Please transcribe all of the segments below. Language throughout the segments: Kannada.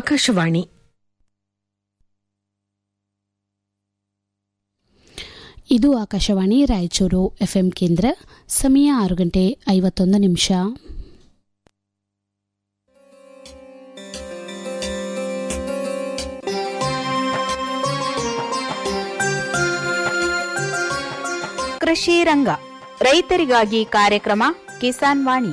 ಆಕಾಶವಾಣಿ ಇದು ಆಕಾಶವಾಣಿ ರಾಯಚೂರು ಎಫ್ಎಂ ಕೇಂದ್ರ ಸಮಯ ಆರು ಗಂಟೆ ಐವತ್ತೊಂದು ನಿಮಿಷ ಕೃಷಿ ರಂಗ ರೈತರಿಗಾಗಿ ಕಾರ್ಯಕ್ರಮ ಕಿಸಾನ್ ವಾಣಿ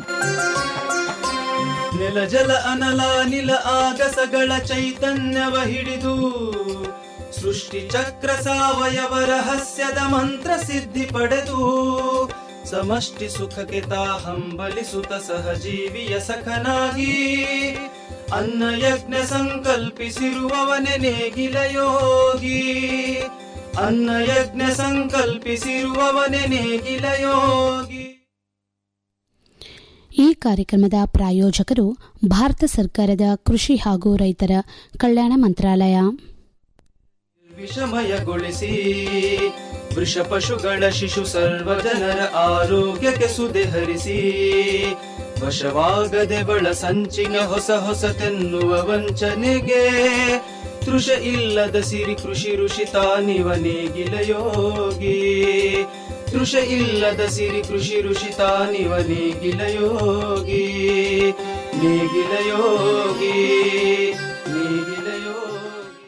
ನೆಲ ಜಲ ಅನಲ ನಿಲ ಆಗಸಗಳ ಚೈತನ್ಯವ ಹಿಡಿದು ಸೃಷ್ಟಿ ಚಕ್ರ ಸಾವಯವ ರಹಸ್ಯದ ಮಂತ್ರ ಸಿದ್ಧಿ ಪಡೆದು ಸಮಷ್ಟಿ ಸುಖಕ್ಕೆ ತಾ ಹಂಬಲಿಸುತ್ತ ಸಹಜೀವಿಯ ಸಖನಾಗಿ ಅನ್ನ ಯಜ್ಞ ಸಂಕಲ್ಪಿಸಿರುವವನೆ ನೇಗಿಲ ಯೋಗಿ ಅನ್ನ ಯಜ್ಞ ಸಂಕಲ್ಪಿಸಿರುವವನೆ ನೇಗಿಲ ಯೋಗಿ ಈ ಕಾರ್ಯಕ್ರಮದ ಪ್ರಾಯೋಜಕರು ಭಾರತ ಸರ್ಕಾರದ ಕೃಷಿ ಹಾಗೂ ರೈತರ ಕಲ್ಯಾಣ ಮಂತ್ರಾಲಯ ವಿಷಮಯಗೊಳಿಸಿ ವೃಷ ಪಶುಗಳ ಶಿಶು ಸರ್ವ ಜನರ ಆರೋಗ್ಯಕ್ಕೆ ಸುದೆ ಹರಿಸಿ ವಶವಾಗದೆ ಬಳ ಸಂಚಿನ ಹೊಸ ಹೊಸತೆನ್ನುವ ವಂಚನೆಗೆ ತೃಷ ಇಲ್ಲದ ಸಿರಿ ಕೃಷಿ ಋಷಿ ತಾನಿವ ನೇಗಿಲ ಯೋಗಿ ತೃಷ ಇಲ್ಲದ ಸಿರಿ ಕೃಷಿ ಋಷಿ ತಾನಿವ ನೇಗಿಲ ಯೋಗಿ ನೇಗಿಲ ಯೋಗಿ ನೇಗಿಲ ಯೋಗಿ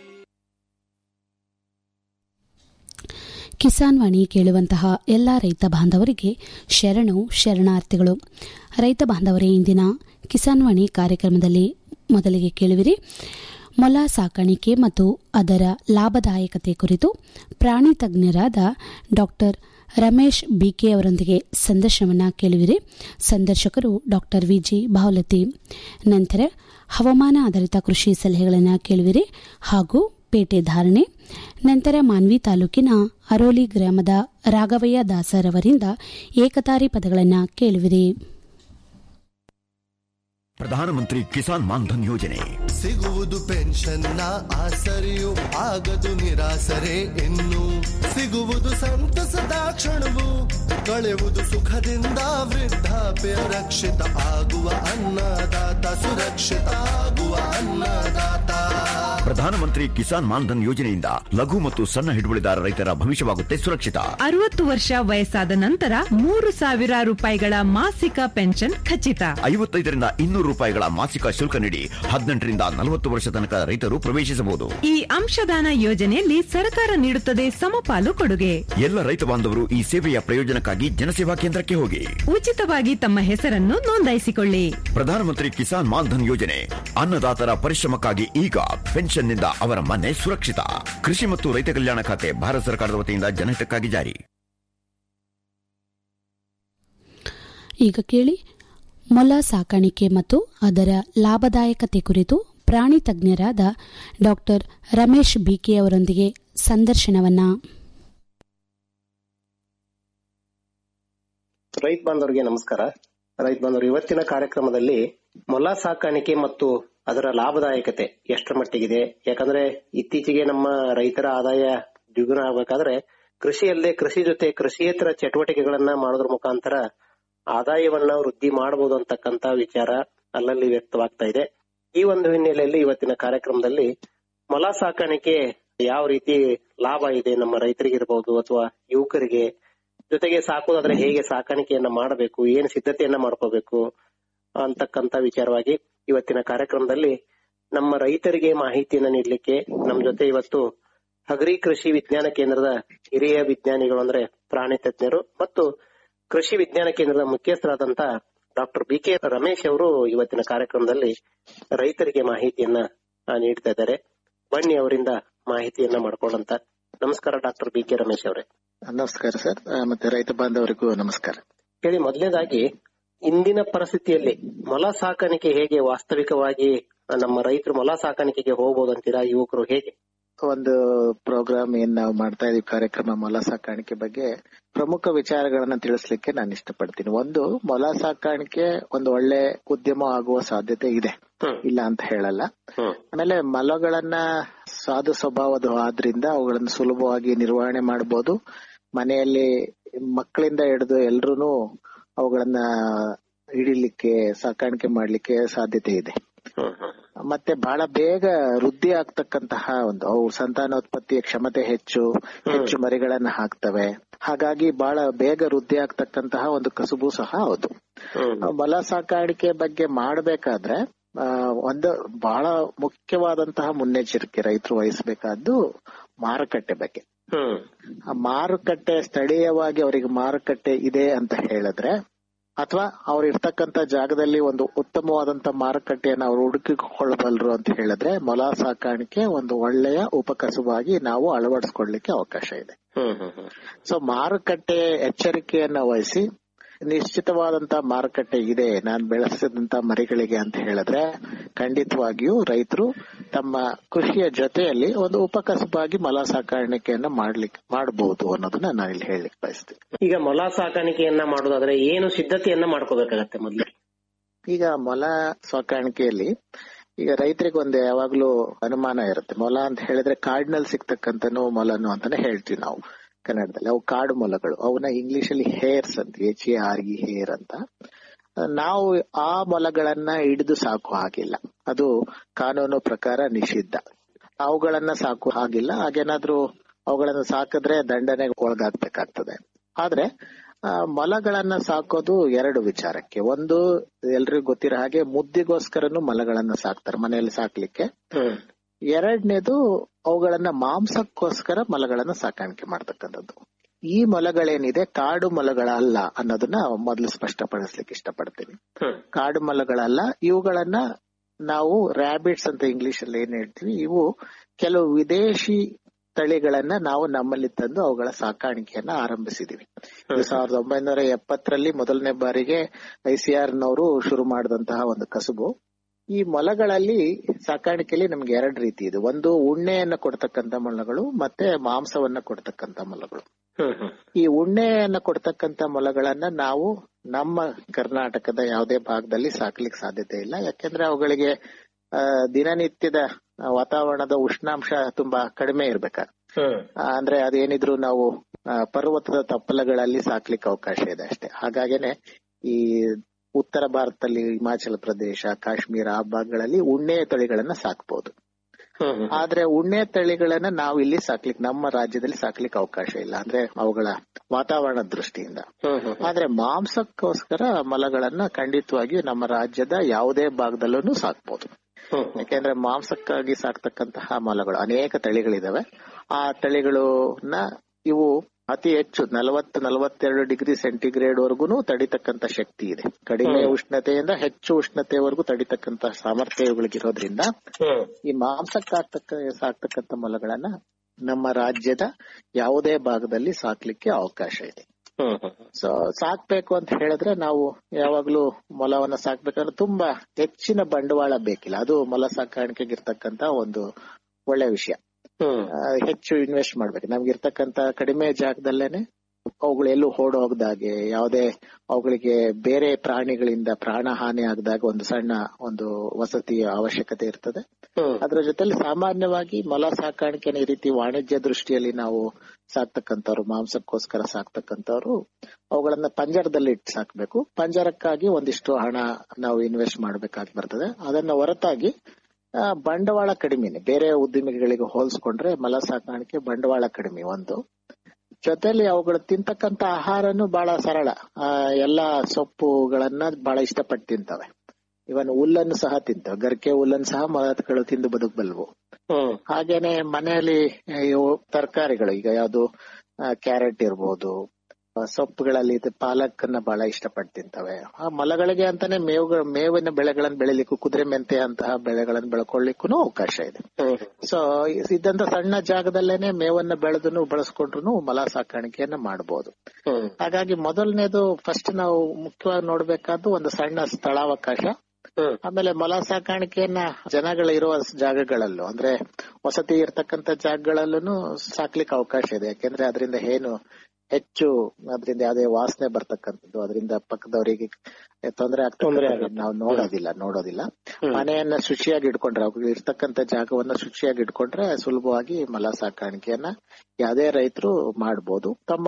ಕಿಸಾನ್ ವಾಣಿ ಕೇಳುವಂತಹ ಎಲ್ಲ ರೈತ ಬಾಂಧವರಿಗೆ ಶರಣು ಶರಣಾರ್ಥಿಗಳು ರೈತ ಬಾಂಧವರೇ ಇಂದಿನ ಕಿಸಾನ್ ವಾಣಿ ಕಾರ್ಯಕ್ರಮದಲ್ಲಿ ಮೊದಲಿಗೆ ಕೇಳುವಿರಿ ಮೊಲ ಸಾಕಾಣಿಕೆ ಮತ್ತು ಅದರ ಲಾಭದಾಯಕತೆ ಕುರಿತು ಪ್ರಾಣಿ ತಜ್ಞರಾದ ಡಾಕ್ಟರ್ ರಮೇಶ್ ಬಿಕೆ ಅವರೊಂದಿಗೆ ಸಂದರ್ಶನವನ್ನು ಕೇಳುವಿರಿ ಸಂದರ್ಶಕರು ಡಾಕ್ಟರ್ ವಿಜಿ ಭಾವಲತಿ ನಂತರ ಹವಾಮಾನ ಆಧಾರಿತ ಕೃಷಿ ಸಲಹೆಗಳನ್ನು ಕೇಳುವಿರಿ ಹಾಗೂ ಪೇಟೆ ಧಾರಣೆ ನಂತರ ಮಾನ್ವಿ ತಾಲೂಕಿನ ಅರೋಲಿ ಗ್ರಾಮದ ರಾಘವಯ್ಯ ದಾಸರವರಿಂದ ಏಕತಾರಿ ಪದಗಳನ್ನು ಕೇಳುವಿರಿ ಪ್ರಧಾನಮಂತ್ರಿ ಕಿಸಾನ್ ಮಾನ್ಧನ್ ಯೋಜನೆ ಸಿಗುವುದು ಪೆನ್ಷನ್ನ ಆಸರೆಯು ಆಗದು ನಿರಾಸರೆ ಇನ್ನು ಸಿಗುವುದು ಸಂತಸದ ಕ್ಷಣವು ಕಳೆಯುವುದು ಸುಖದಿಂದ ವೃದ್ಧಾಪ್ಯ ರಕ್ಷಿತ ಆಗುವ ಅನ್ನದಾತ ಸುರಕ್ಷಿತ ಆಗುವ ಅನ್ನದಾತ ಪ್ರಧಾನಮಂತ್ರಿ ಕಿಸಾನ್ ಮಾನ್ಧನ್ ಯೋಜನೆಯಿಂದ ಲಘು ಮತ್ತು ಸಣ್ಣ ಹಿಡುವಳಿದಾರ ರೈತರ ಭವಿಷ್ಯವಾಗುತ್ತೆ ಸುರಕ್ಷಿತ ಅರವತ್ತು ವರ್ಷ ವಯಸ್ಸಾದ ನಂತರ ಮೂರು ಸಾವಿರ ರೂಪಾಯಿಗಳ ಮಾಸಿಕ ಪೆನ್ಷನ್ ಖಚಿತ ಐವತ್ತೈದರಿಂದ ಇನ್ನೂರು ರೂಪಾಯಿಗಳ ಮಾಸಿಕ ಶುಲ್ಕ ನೀಡಿ ಹದಿನೆಂಟರಿಂದ ನಲವತ್ತು ವರ್ಷ ತನಕ ರೈತರು ಪ್ರವೇಶಿಸಬಹುದು ಈ ಅಂಶದಾನ ಯೋಜನೆಯಲ್ಲಿ ಸರ್ಕಾರ ನೀಡುತ್ತದೆ ಸಮಪಾಲು ಕೊಡುಗೆ ಎಲ್ಲ ರೈತ ಬಾಂಧವರು ಈ ಸೇವೆಯ ಪ್ರಯೋಜನಕ್ಕಾಗಿ ಜನಸೇವಾ ಕೇಂದ್ರಕ್ಕೆ ಹೋಗಿ ಉಚಿತವಾಗಿ ತಮ್ಮ ಹೆಸರನ್ನು ನೋಂದಾಯಿಸಿಕೊಳ್ಳಿ ಪ್ರಧಾನಮಂತ್ರಿ ಕಿಸಾನ್ ಮಾನ್ಧನ್ ಯೋಜನೆ ಅನ್ನದಾತರ ಪರಿಶ್ರಮಕ್ಕಾಗಿ ಈಗ ಪೆನ್ಷನ್ನಿಂದ ಅವರ ಮನೆ ಸುರಕ್ಷಿತ ಕೃಷಿ ಮತ್ತು ರೈತ ಕಲ್ಯಾಣ ಖಾತೆ ಭಾರತ ಸರ್ಕಾರದ ವತಿಯಿಂದ ಜನಹಿತಕ್ಕಾಗಿ ಜಾರಿ ಈಗ ಕೇಳಿ ಮೊಲ ಸಾಕಾಣಿಕೆ ಮತ್ತು ಅದರ ಲಾಭದಾಯಕತೆ ಕುರಿತು ಪ್ರಾಣಿ ತಜ್ಞರಾದ ಡಾಕ್ಟರ್ ರಮೇಶ್ ಬಿಕೆ ಅವರೊಂದಿಗೆ ಸಂದರ್ಶನವನ್ನ ರೈತ ಬಾಂಧವರಿಗೆ ನಮಸ್ಕಾರ ರೈತ ಬಾಂಧವರು ಇವತ್ತಿನ ಕಾರ್ಯಕ್ರಮದಲ್ಲಿ ಮೊಲ ಸಾಕಾಣಿಕೆ ಮತ್ತು ಅದರ ಲಾಭದಾಯಕತೆ ಎಷ್ಟರ ಮಟ್ಟಿಗಿದೆ ಯಾಕಂದ್ರೆ ಇತ್ತೀಚೆಗೆ ನಮ್ಮ ರೈತರ ಆದಾಯ ದ್ವಿಗುಣ ಆಗ್ಬೇಕಾದ್ರೆ ಕೃಷಿಯಲ್ಲದೆ ಕೃಷಿ ಜೊತೆ ಕೃಷಿಯೇತರ ಚಟುವಟಿಕೆಗಳನ್ನ ಮಾಡೋದ್ರ ಮುಖಾಂತರ ಆದಾಯವನ್ನ ವೃದ್ಧಿ ಮಾಡಬಹುದು ಅಂತಕ್ಕಂತ ವಿಚಾರ ಅಲ್ಲಲ್ಲಿ ವ್ಯಕ್ತವಾಗ್ತಾ ಇದೆ ಈ ಒಂದು ಹಿನ್ನೆಲೆಯಲ್ಲಿ ಇವತ್ತಿನ ಕಾರ್ಯಕ್ರಮದಲ್ಲಿ ಮೊಲ ಸಾಕಾಣಿಕೆ ಯಾವ ರೀತಿ ಲಾಭ ಇದೆ ನಮ್ಮ ರೈತರಿಗಿರ್ಬಹುದು ಅಥವಾ ಯುವಕರಿಗೆ ಜೊತೆಗೆ ಸಾಕೋದಾದ್ರೆ ಹೇಗೆ ಸಾಕಾಣಿಕೆಯನ್ನ ಮಾಡಬೇಕು ಏನ್ ಸಿದ್ಧತೆಯನ್ನ ಮಾಡ್ಕೋಬೇಕು ಅಂತಕ್ಕಂತ ವಿಚಾರವಾಗಿ ಇವತ್ತಿನ ಕಾರ್ಯಕ್ರಮದಲ್ಲಿ ನಮ್ಮ ರೈತರಿಗೆ ಮಾಹಿತಿಯನ್ನ ನೀಡಲಿಕ್ಕೆ ನಮ್ ಜೊತೆ ಇವತ್ತು ಹಗರಿ ಕೃಷಿ ವಿಜ್ಞಾನ ಕೇಂದ್ರದ ಹಿರಿಯ ವಿಜ್ಞಾನಿಗಳು ಅಂದ್ರೆ ಪ್ರಾಣಿ ತಜ್ಞರು ಮತ್ತು ಕೃಷಿ ವಿಜ್ಞಾನ ಕೇಂದ್ರದ ಮುಖ್ಯಸ್ಥರಾದಂತ ಡಾಕ್ಟರ್ ಬಿ ಕೆ ರಮೇಶ್ ಅವರು ಇವತ್ತಿನ ಕಾರ್ಯಕ್ರಮದಲ್ಲಿ ರೈತರಿಗೆ ಮಾಹಿತಿಯನ್ನ ಆ, ನೀಡ್ತಾ ಇದ್ದಾರೆ ಬನ್ನಿ ಅವರಿಂದ ಮಾಹಿತಿಯನ್ನ ಮಾಡ್ಕೊಳ್ಳಂತ ನಮಸ್ಕಾರ ಡಾಕ್ಟರ್ ಬಿ ಕೆ ರಮೇಶ್ ಅವರೇ ನಮಸ್ಕಾರ ಸರ್ ಆ, ಮತ್ತೆ ರೈತ ಬಾಂಧವರಿಗೂ ನಮಸ್ಕಾರ ಹೇಳಿ ಮೊದಲನೇದಾಗಿ ಇಂದಿನ ಪರಿಸ್ಥಿತಿಯಲ್ಲಿ ಮೊಲ ಸಾಕಾಣಿಕೆ ಹೇಗೆ ವಾಸ್ತವಿಕವಾಗಿ ನಮ್ಮ ರೈತರು ಮೊಲ ಸಾಕಾಣಿಕೆಗೆ ಹೋಗ್ಬೋದು ಅಂತೀರಾ ಯುವಕರು ಹೇಗೆ ಒಂದು ಪ್ರೋಗ್ರಾಮ್ ಏನ್ ನಾವು ಮಾಡ್ತಾ ಇದೀವಿ ಕಾರ್ಯಕ್ರಮ ಮೊಲ ಸಾಕಾಣಿಕೆ ಬಗ್ಗೆ ಪ್ರಮುಖ ವಿಚಾರಗಳನ್ನ ತಿಳಿಸ್ಲಿಕ್ಕೆ ನಾನು ಇಷ್ಟಪಡ್ತೀನಿ ಒಂದು ಮೊಲ ಸಾಕಾಣಿಕೆ ಒಂದು ಒಳ್ಳೆ ಉದ್ಯಮ ಆಗುವ ಸಾಧ್ಯತೆ ಇದೆ ಹ್ಮ್. ಇಲ್ಲ ಅಂತ ಹೇಳಲ್ಲ ಹ್ಮ್ ಆಮೇಲೆ ಮೊಲಗಳನ್ನ ಸಾಧು ಸ್ವಭಾವದ ಆದ್ರಿಂದ ಅವುಗಳನ್ನ ಸುಲಭವಾಗಿ ನಿರ್ವಹಣೆ ಮಾಡಬಹುದು ಮನೆಯಲ್ಲಿ ಮಕ್ಕಳಿಂದ ಹಿಡಿದು ಎಲ್ರು ಅವುಗಳನ್ನ ಹಿಡಿಲಿಕ್ಕೆ ಸಾಕಾಣಿಕೆ ಮಾಡ್ಲಿಕ್ಕೆ ಸಾಧ್ಯತೆ ಇದೆ ಹ್ಮ್ ಹ್ಮ್ ಮತ್ತೆ ಬಹಳ ಬೇಗ ವೃದ್ಧಿ ಆಗ್ತಕ್ಕಂತಹ ಒಂದು ಅವು ಸಂತಾನೋತ್ಪತ್ತಿಯ ಕ್ಷಮತೆ ಹೆಚ್ಚು ಹೆಚ್ಚು ಮರಿಗಳನ್ನ ಹಾಕ್ತವೆ ಹಾಗಾಗಿ ಬಹಳ ಬೇಗ ವೃದ್ಧಿ ಆಗ್ತಕ್ಕಂತಹ ಒಂದು ಕಸುಬು ಸಹ ಹೌದು ಮೊಲ ಸಾಕಾಣಿಕೆ ಬಗ್ಗೆ ಮಾಡಬೇಕಾದ್ರೆ ಆ, ಒಂದು ಬಹಳ ಮುಖ್ಯವಾದಂತಹ ಮುನ್ನೆಚ್ಚರಿಕೆ ರೈತರು ವಹಿಸಬೇಕಾದ್ದು ಮಾರುಕಟ್ಟೆ ಬಗ್ಗೆ ಆ ಮಾರುಕಟ್ಟೆ ಸ್ಥಳೀಯವಾಗಿ ಅವರಿಗೆ ಮಾರುಕಟ್ಟೆ ಇದೆ ಅಂತ ಹೇಳಿದ್ರೆ ಅಥವಾ ಅವ್ರು ಇರ್ತಕ್ಕಂತ ಜಾಗದಲ್ಲಿ ಒಂದು ಉತ್ತಮವಾದಂತ ಮಾರುಕಟ್ಟೆಯನ್ನು ಅವ್ರು ಹುಡುಕಿಕೊಳ್ಳಬಲ್ಲರು ಅಂತ ಹೇಳಿದ್ರೆ ಮೊಲ ಸಾಕಾಣಿಕೆ ಒಂದು ಒಳ್ಳೆಯ ಉಪಕಸುವಾಗಿ ನಾವು ಅಳವಡಿಸ್ಕೊಳ್ಳಿಕ್ಕೆ ಅವಕಾಶ ಇದೆ ಸೊ ಮಾರುಕಟ್ಟೆ ಎಚ್ಚರಿಕೆಯನ್ನ ವಹಿಸಿ ನಿಶ್ಚಿತವಾದಂತ ಮಾರುಕಟ್ಟೆ ಇದೆ ನಾನು ಬೆಳೆಸಿದಂತ ಮರಿಗಳಿಗೆ ಅಂತ ಹೇಳಿದ್ರೆ ಖಂಡಿತವಾಗಿಯೂ ರೈತರು ತಮ್ಮ ಕೃಷಿಯ ಜೊತೆಯಲ್ಲಿ ಒಂದು ಉಪಕಸಬಾಗಿ ಮೊಲ ಸಾಕಾಣಿಕೆಯನ್ನ ಮಾಡ್ಲಿಕ್ಕೆ ಮಾಡಬಹುದು ಅನ್ನೋದನ್ನ ನಾನು ಇಲ್ಲಿ ಹೇಳಲಿಕ್ಕೆ ಬಯಸ್ತೀನಿ ಈಗ ಮೊಲ ಸಾಕಾಣಿಕೆಯನ್ನ ಮಾಡೋದಾದ್ರೆ ಏನು ಸಿದ್ಧತೆಯನ್ನ ಮಾಡ್ಕೋಬೇಕಾಗತ್ತೆ ಮೊದ್ಲು ಈಗ ಮೊಲ ಸಾಕಾಣಿಕೆಯಲ್ಲಿ ಈಗ ರೈತರಿಗೆ ಒಂದು ಯಾವಾಗ್ಲೂ ಅನುಮಾನ ಇರುತ್ತೆ ಮೊಲ ಅಂತ ಹೇಳಿದ್ರೆ ಕಾಡಿನಲ್ಲಿ ಸಿಗ್ತಕ್ಕಂತನು ಮೊಲನು ಅಂತಾನೆ ಹೇಳ್ತೀವಿ ನಾವು ಕನ್ನಡದಲ್ಲಿ ಅವು ಕಾಡು ಮೊಲಗಳು ಅವನ್ನ ಇಂಗ್ಲಿಷ್ ಅಲ್ಲಿ ಹೇರ್ಸ್ ಅಂತ H A R E hare ಅಂತ ನಾವು ಆ ಮೊಲಗಳನ್ನ ಹಿಡಿದು ಸಾಕು ಹಾಗಿಲ್ಲ ಅದು ಕಾನೂನು ಪ್ರಕಾರ ನಿಷಿದ್ಧ ಅವುಗಳನ್ನ ಸಾಕು ಹಾಗಿಲ್ಲ ಹಾಗೇನಾದ್ರೂ ಅವುಗಳನ್ನ ಸಾಕಿದ್ರೆ ದಂಡನೆಗೆ ಒಳಗಾಗ್ಬೇಕಾಗ್ತದೆ ಆದ್ರೆ ಆ, ಮೊಲಗಳನ್ನ ಸಾಕೋದು ಎರಡು ವಿಚಾರಕ್ಕೆ ಒಂದು ಎಲ್ರಿಗೂ ಗೊತ್ತಿರೋ ಹಾಗೆ ಮುದ್ದಿಗೋಸ್ಕರನು ಮೊಲಗಳನ್ನ ಸಾಕ್ತಾರೆ ಮನೆಯಲ್ಲಿ ಸಾಕ್ಲಿಕ್ಕೆ ಎರಡನೇದು ಅವುಗಳನ್ನ ಮಾಂಸಕ್ಕೋಸ್ಕರ ಮೊಲಗಳನ್ನ ಸಾಕಾಣಿಕೆ ಮಾಡ್ತಕ್ಕಂಥದ್ದು ಈ ಮೊಲಗಳೇನಿದೆ ಕಾಡು ಮೊಲಗಳಲ್ಲ ಅನ್ನೋದನ್ನ ಮೊದಲು ಸ್ಪಷ್ಟಪಡಿಸ್ಲಿಕ್ಕೆ ಇಷ್ಟಪಡ್ತೀನಿ ಕಾಡು ಮೊಲಗಳಲ್ಲ ಇವುಗಳನ್ನ ನಾವು ರ್ಯಾಬಿಟ್ಸ್ ಅಂತ ಇಂಗ್ಲಿಷ್ ಅಲ್ಲಿ ಏನ್ ಹೇಳ್ತೀವಿ ಇವು ಕೆಲವು ವಿದೇಶಿ ತಳಿಗಳನ್ನ ನಾವು ನಮ್ಮಲ್ಲಿ ತಂದು ಅವುಗಳ ಸಾಕಾಣಿಕೆಯನ್ನ ಆರಂಭಿಸಿದೀವಿ ಇದು ಸಾವಿರದ ಒಂಬೈನೂರ ಎಪ್ಪತ್ತರಲ್ಲಿ ಮೊದಲನೇ ಬಾರಿಗೆ ಐಸಿಆರ್ ನವರು ಶುರು ಮಾಡಿದಂತಹ ಒಂದು ಕಸುಬು ಈ ಮೊಲಗಳಲ್ಲಿ ಸಾಕಾಣಿಕೆಯಲ್ಲಿ ನಮ್ಗೆ ಎರಡು ರೀತಿ ಇದೆ ಒಂದು ಉಣ್ಣೆಯನ್ನ ಕೊಡ್ತಕ್ಕಂತ ಮೊಲಗಳು ಮತ್ತೆ ಮಾಂಸವನ್ನ ಕೊಡ್ತಕ್ಕಂತ ಮೊಲಗಳು ಈ ಉಣ್ಣೆಯನ್ನ ಕೊಡ್ತಕ್ಕಂತ ಮೊಲಗಳನ್ನ ನಾವು ನಮ್ಮ ಕರ್ನಾಟಕದ ಯಾವುದೇ ಭಾಗದಲ್ಲಿ ಸಾಕ್ಲಿಕ್ಕೆ ಸಾಧ್ಯತೆ ಇಲ್ಲ ಯಾಕೆಂದ್ರೆ ಅವುಗಳಿಗೆ ಆ, ದಿನನಿತ್ಯದ ವಾತಾವರಣದ ಉಷ್ಣಾಂಶ ತುಂಬಾ ಕಡಿಮೆ ಇರ್ಬೇಕಾ ಆ, ಅಂದ್ರೆ ಅದೇನಿದ್ರು ನಾವು ಆ, ಪರ್ವತದ ತಪ್ಪಲಗಳಲ್ಲಿ ಸಾಕ್ಲಿಕ್ಕೆ ಅವಕಾಶ ಇದೆ ಅಷ್ಟೇ ಹಾಗಾಗೇನೆ ಈ ಉತ್ತರ ಭಾರತದಲ್ಲಿ ಹಿಮಾಚಲ ಪ್ರದೇಶ ಕಾಶ್ಮೀರ ಆ ಭಾಗಗಳಲ್ಲಿ ಉಣ್ಣೆ ತಳಿಗಳನ್ನ ಸಾಕ್ಬಹುದು ಆದ್ರೆ ಉಣ್ಣೆ ತಳಿಗಳನ್ನ ನಾವು ಇಲ್ಲಿ ಸಾಕ್ಲಿಕ್ಕೆ ನಮ್ಮ ರಾಜ್ಯದಲ್ಲಿ ಸಾಕ್ಲಿಕ್ಕೆ ಅವಕಾಶ ಇಲ್ಲ ಅಂದ್ರೆ ಅವುಗಳ ವಾತಾವರಣದ ದೃಷ್ಟಿಯಿಂದ ಆದ್ರೆ ಮಾಂಸಕ್ಕೋಸ್ಕರ ಮೊಲಗಳನ್ನ ಖಂಡಿತವಾಗಿಯೂ ನಮ್ಮ ರಾಜ್ಯದ ಯಾವುದೇ ಭಾಗದಲ್ಲೂ ಸಾಕ್ಬಹುದು ಯಾಕೆಂದ್ರೆ ಮಾಂಸಕ್ಕಾಗಿ ಸಾಕ್ತಕ್ಕಂತಹ ಮೊಲಗಳು ಅನೇಕ ತಳಿಗಳಿದಾವೆ ಆ ತಳಿಗಳನ್ನ ಇವು ಅತಿ ಹೆಚ್ಚು ನಲವತ್ತು ನಲವತ್ತೆರಡು ಡಿಗ್ರಿ ಸೆಂಟಿಗ್ರೇಡ್ ವರೆಗೂ ತಡಿತಕ್ಕಂತ ಶಕ್ತಿ ಇದೆ ಕಡಿಮೆ ಉಷ್ಣತೆಯಿಂದ ಹೆಚ್ಚು ಉಷ್ಣತೆವರೆಗೂ ತಡಿತಕ್ಕಂತ ಸಾಮರ್ಥ್ಯ ಇವುಗಳಿಗಿರೋದ್ರಿಂದ ಈ ಮಾಂಸಕ್ಕಾಗ್ತಕ್ಕ ಸಾಕ್ತಕ್ಕಂತ ಮೊಲಗಳನ್ನ ನಮ್ಮ ರಾಜ್ಯದ ಯಾವುದೇ ಭಾಗದಲ್ಲಿ ಸಾಕ್ಲಿಕ್ಕೆ ಅವಕಾಶ ಇದೆ ಸೊ ಸಾಕ್ಬೇಕು ಅಂತ ಹೇಳಿದ್ರೆ ನಾವು ಯಾವಾಗ್ಲೂ ಮೊಲವನ್ನ ಸಾಕ್ಬೇಕಂದ್ರೆ ತುಂಬಾ ಹೆಚ್ಚಿನ ಬಂಡವಾಳ ಬೇಕಿಲ್ಲ ಅದು ಮೊಲ ಸಾಕಾಣಿಕೆಗೆ ಇರ್ತಕ್ಕಂತ ಒಂದು ಒಳ್ಳೆ ವಿಷಯ ಆ, ಹೆಚ್ಚು ಇನ್ವೆಸ್ಟ್ ಮಾಡ್ಬೇಕು ನಮ್ಗೆ ಇರ್ತಕ್ಕಂತ ಕಡಿಮೆ ಜಾಗದಲ್ಲೇನೆ ಅವುಗಳು ಎಲ್ಲೂ ಓಡ್ ಹೋಗದಾಗೆ ಯಾವುದೇ ಅವುಗಳಿಗೆ ಬೇರೆ ಪ್ರಾಣಿಗಳಿಂದ ಪ್ರಾಣ ಹಾನಿ ಆಗದಾಗ ಒಂದು ಸಣ್ಣ ಒಂದು ವಸತಿಯ ಅವಶ್ಯಕತೆ ಇರ್ತದೆ ಅದ್ರ ಜೊತೆಲಿ ಸಾಮಾನ್ಯವಾಗಿ ಮೊಲ ಸಾಕಾಣಿಕೆನ ಈ ರೀತಿ ವಾಣಿಜ್ಯ ದೃಷ್ಟಿಯಲ್ಲಿ ನಾವು ಸಾಕ್ತಕ್ಕಂಥವ್ರು ಮಾಂಸಕ್ಕೋಸ್ಕರ ಸಾಕ್ತಕ್ಕಂಥವ್ರು ಅವುಗಳನ್ನ ಪಂಜರದಲ್ಲಿ ಇಟ್ಟು ಸಾಕ್ಬೇಕು ಪಂಜರಕ್ಕಾಗಿ ಒಂದಿಷ್ಟು ಹಣ ನಾವು ಇನ್ವೆಸ್ಟ್ ಮಾಡ್ಬೇಕಾಗಿ ಬರ್ತದೆ ಅದನ್ನ ಹೊರತಾಗಿ ಆ, ಬಂಡವಾಳ ಕಡಿಮೆನೆ ಬೇರೆ ಉದ್ದಿಮೆಗಳಿಗೆ ಹೋಲಿಸ್ಕೊಂಡ್ರೆ ಮಲ ಸಾಕಾಣಿಕೆ ಬಂಡವಾಳ ಕಡಿಮೆ ಒಂದು ಜೊತೆಲಿ ಅವುಗಳು ತಿಂತಕ್ಕಂತ ಆಹಾರನು ಬಹಳ ಸರಳ ಆ, ಎಲ್ಲಾ ಸೊಪ್ಪುಗಳನ್ನ ಬಹಳ ಇಷ್ಟಪಟ್ಟು ತಿಂತವೆ ಇವನ್ ಹುಲ್ಲನ್ನು ಸಹ ತಿಂತವೆ ಗರಿಕೆ ಹುಲ್ಲನ್ನು ಸಹ ಮೊಲಗಳು ತಿಂದು ಬದುಕಬಲ್ವು ಹಾಗೇನೆ ಮನೆಯಲ್ಲಿ ಇವು ತರಕಾರಿಗಳು ಈಗ ಯಾವ್ದು ಕ್ಯಾರೆಟ್ ಇರ್ಬೋದು ಆ, ಸೊಪ್ಪುಗಳಲ್ಲಿ ಇದು ಪಾಲಕನ್ನ ಬಹಳ ಇಷ್ಟಪಟ್ಟು ತಿಂತವೆ ಆ ಮಲಗಳಿಗೆ ಅಂತಾನೆ ಮೇವುಗಳ ಮೇವಿನ ಬೆಳೆಗಳನ್ನ ಬೆಳಿಲಿಕ್ಕೂ ಕುದುರೆ ಮೆಂತೆ ಅಂತಹ ಬೆಳೆಗಳನ್ನ ಬೆಳ್ಕೊಳ್ಳಿಕ್ಕೂ ಅವಕಾಶ ಇದೆ ಸೊ ಇದ್ದಂತ ಸಣ್ಣ ಜಾಗದಲ್ಲೇನೆ ಮೇವನ್ನ ಬೆಳೆದು ಬಳಸ್ಕೊಂಡ್ರು ಮಲ ಸಾಕಾಣಿಕೆಯನ್ನ ಮಾಡಬಹುದು ಹಾಗಾಗಿ ಮೊದಲನೇದು ಫಸ್ಟ್ ನಾವು ಮುಖ್ಯವಾಗಿ ನೋಡ್ಬೇಕಾದ್ದು ಒಂದು ಸಣ್ಣ ಸ್ಥಳಾವಕಾಶ ಆಮೇಲೆ ಮೊಲ ಸಾಕಾಣಿಕೆಯನ್ನ ಜನಗಳಿರುವ ಜಾಗಗಳಲ್ಲೂ ಅಂದ್ರೆ ವಸತಿ ಇರ್ತಕ್ಕಂತ ಜಾಗಗಳಲ್ಲೂ ಸಾಕ್ಲಿಕ್ಕೆ ಅವಕಾಶ ಇದೆ ಯಾಕೆಂದ್ರೆ ಅದರಿಂದ ಏನು ಹೆಚ್ಚು ಅದರಿಂದ ಯಾವುದೇ ವಾಸನೆ ಬರ್ತಕ್ಕಂಥದ್ದು ಅದರಿಂದ ಪಕ್ಕದವರಿಗೆ ತೊಂದರೆ ಆಗ್ತದೆ ನಾವು ನೋಡೋದಿಲ್ಲ ನೋಡೋದಿಲ್ಲ ಮನೆಯನ್ನ ಶುಚಿಯಾಗಿ ಇಟ್ಕೊಂಡ್ರೆ ಅವ್ರಿಗೆ ಇರ್ತಕ್ಕಂತ ಜಾಗವನ್ನ ಶುಚಿಯಾಗಿ ಇಟ್ಕೊಂಡ್ರೆ ಸುಲಭವಾಗಿ ಮಲ ಸಾಕಾಣಿಕೆಯನ್ನ ಯಾವುದೇ ರೈತರು ಮಾಡ್ಬೋದು ತಮ್ಮ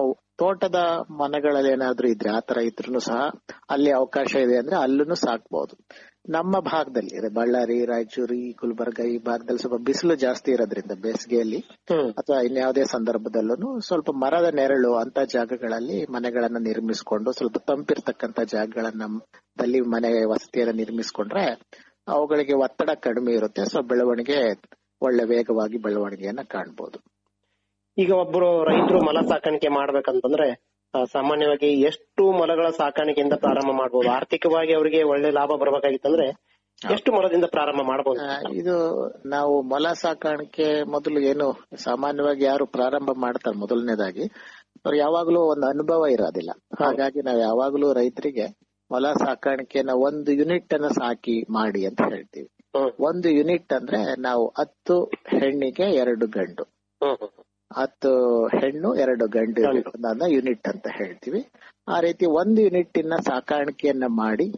ತೋಟದ ಮನೆಗಳಲ್ಲಿ ಏನಾದ್ರೂ ಇದ್ರೆ ಆತರ ಇದ್ರೂ ಸಹ ಅಲ್ಲಿ ಅವಕಾಶ ಇದೆ ಅಂದ್ರೆ ಅಲ್ಲೂ ಸಾಕ್ಬಹುದು ನಮ್ಮ ಭಾಗದಲ್ಲಿ ಅದೇ ಬಳ್ಳಾರಿ ರಾಯಚೂರು ಈ ಗುಲ್ಬರ್ಗ ಈ ಭಾಗದಲ್ಲಿ ಸ್ವಲ್ಪ ಬಿಸಿಲು ಜಾಸ್ತಿ ಇರೋದ್ರಿಂದ ಬೇಸಿಗೆಯಲ್ಲಿ ಅಥವಾ ಇನ್ಯಾವುದೇ ಸಂದರ್ಭದಲ್ಲೂ ಸ್ವಲ್ಪ ಮರದ ನೆರಳು ಅಂತ ಜಾಗಗಳಲ್ಲಿ ಮನೆಗಳನ್ನ ನಿರ್ಮಿಸಿಕೊಂಡು ಸ್ವಲ್ಪ ತಂಪಿರ್ತಕ್ಕಂತ ಜಾಗಗಳನ್ನ ದಲ್ಲಿ ಮನೆ ವಸತಿಯನ್ನ ನಿರ್ಮಿಸಿಕೊಂಡ್ರೆ ಅವುಗಳಿಗೆ ಒತ್ತಡ ಕಡಿಮೆ ಇರುತ್ತೆ ಸೊ ಬೆಳವಣಿಗೆ ಒಳ್ಳೆ ವೇಗವಾಗಿ ಬೆಳವಣಿಗೆಯನ್ನ ಕಾಣ್ಬೋದು ಈಗ ಒಬ್ಬರು ರೈತರು ಮೊಲ ಸಾಕಾಣಿಕೆ ಮಾಡ್ಬೇಕಂತಂದ್ರೆ ಆ, ಸಾಮಾನ್ಯವಾಗಿ ಎಷ್ಟು ಮೊಲಗಳ ಸಾಕಾಣಿಕೆಯಿಂದ ಪ್ರಾರಂಭ ಮಾಡಬಹುದು ಆರ್ಥಿಕವಾಗಿ ಅವರಿಗೆ ಒಳ್ಳೆ ಲಾಭ ಬರ್ಬೇಕಾಗಿತ್ತಂದ್ರೆ ಎಷ್ಟು ಮೊಲದಿಂದ ಪ್ರಾರಂಭ ಮಾಡಬಹುದು ಆ, ಇದು ನಾವು ಮೊಲ ಸಾಕಾಣಿಕೆ ಮೊದಲು ಏನು ಸಾಮಾನ್ಯವಾಗಿ ಯಾರು ಪ್ರಾರಂಭ ಮಾಡ್ತಾರೆ ಮೊದಲನೇದಾಗಿ ಅವ್ರು ಯಾವಾಗ್ಲೂ ಒಂದು ಅನುಭವ ಇರೋದಿಲ್ಲ ಹಾಗಾಗಿ ನಾವು ಯಾವಾಗ್ಲೂ ರೈತರಿಗೆ ಮೊಲ ಸಾಕಾಣಿಕೆನ ಒಂದು ಯೂನಿಟ್ ಅನ್ನ ಸಾಕಿ ಮಾಡಿ ಅಂತ ಹೇಳ್ತೀವಿ ಒಂದು ಯೂನಿಟ್ ಅಂದ್ರೆ ನಾವು ಹತ್ತು ಹೆಣ್ಣಿಗೆ ಎರಡು ಗಂಡು ಹತ್ತು ಹೆಣ್ಣು ಎರಡು ಗಂಡು ಇರೋದನ್ನ ಯೂನಿಟ್ ಅಂತ ಹೇಳ್ತೀವಿ ಆ ರೀತಿ ಒಂದು ಯೂನಿಟ್ ಇನ್ನ ಸಾಕಾಣಿಕೆಯನ್ನ ಮಾಡಿ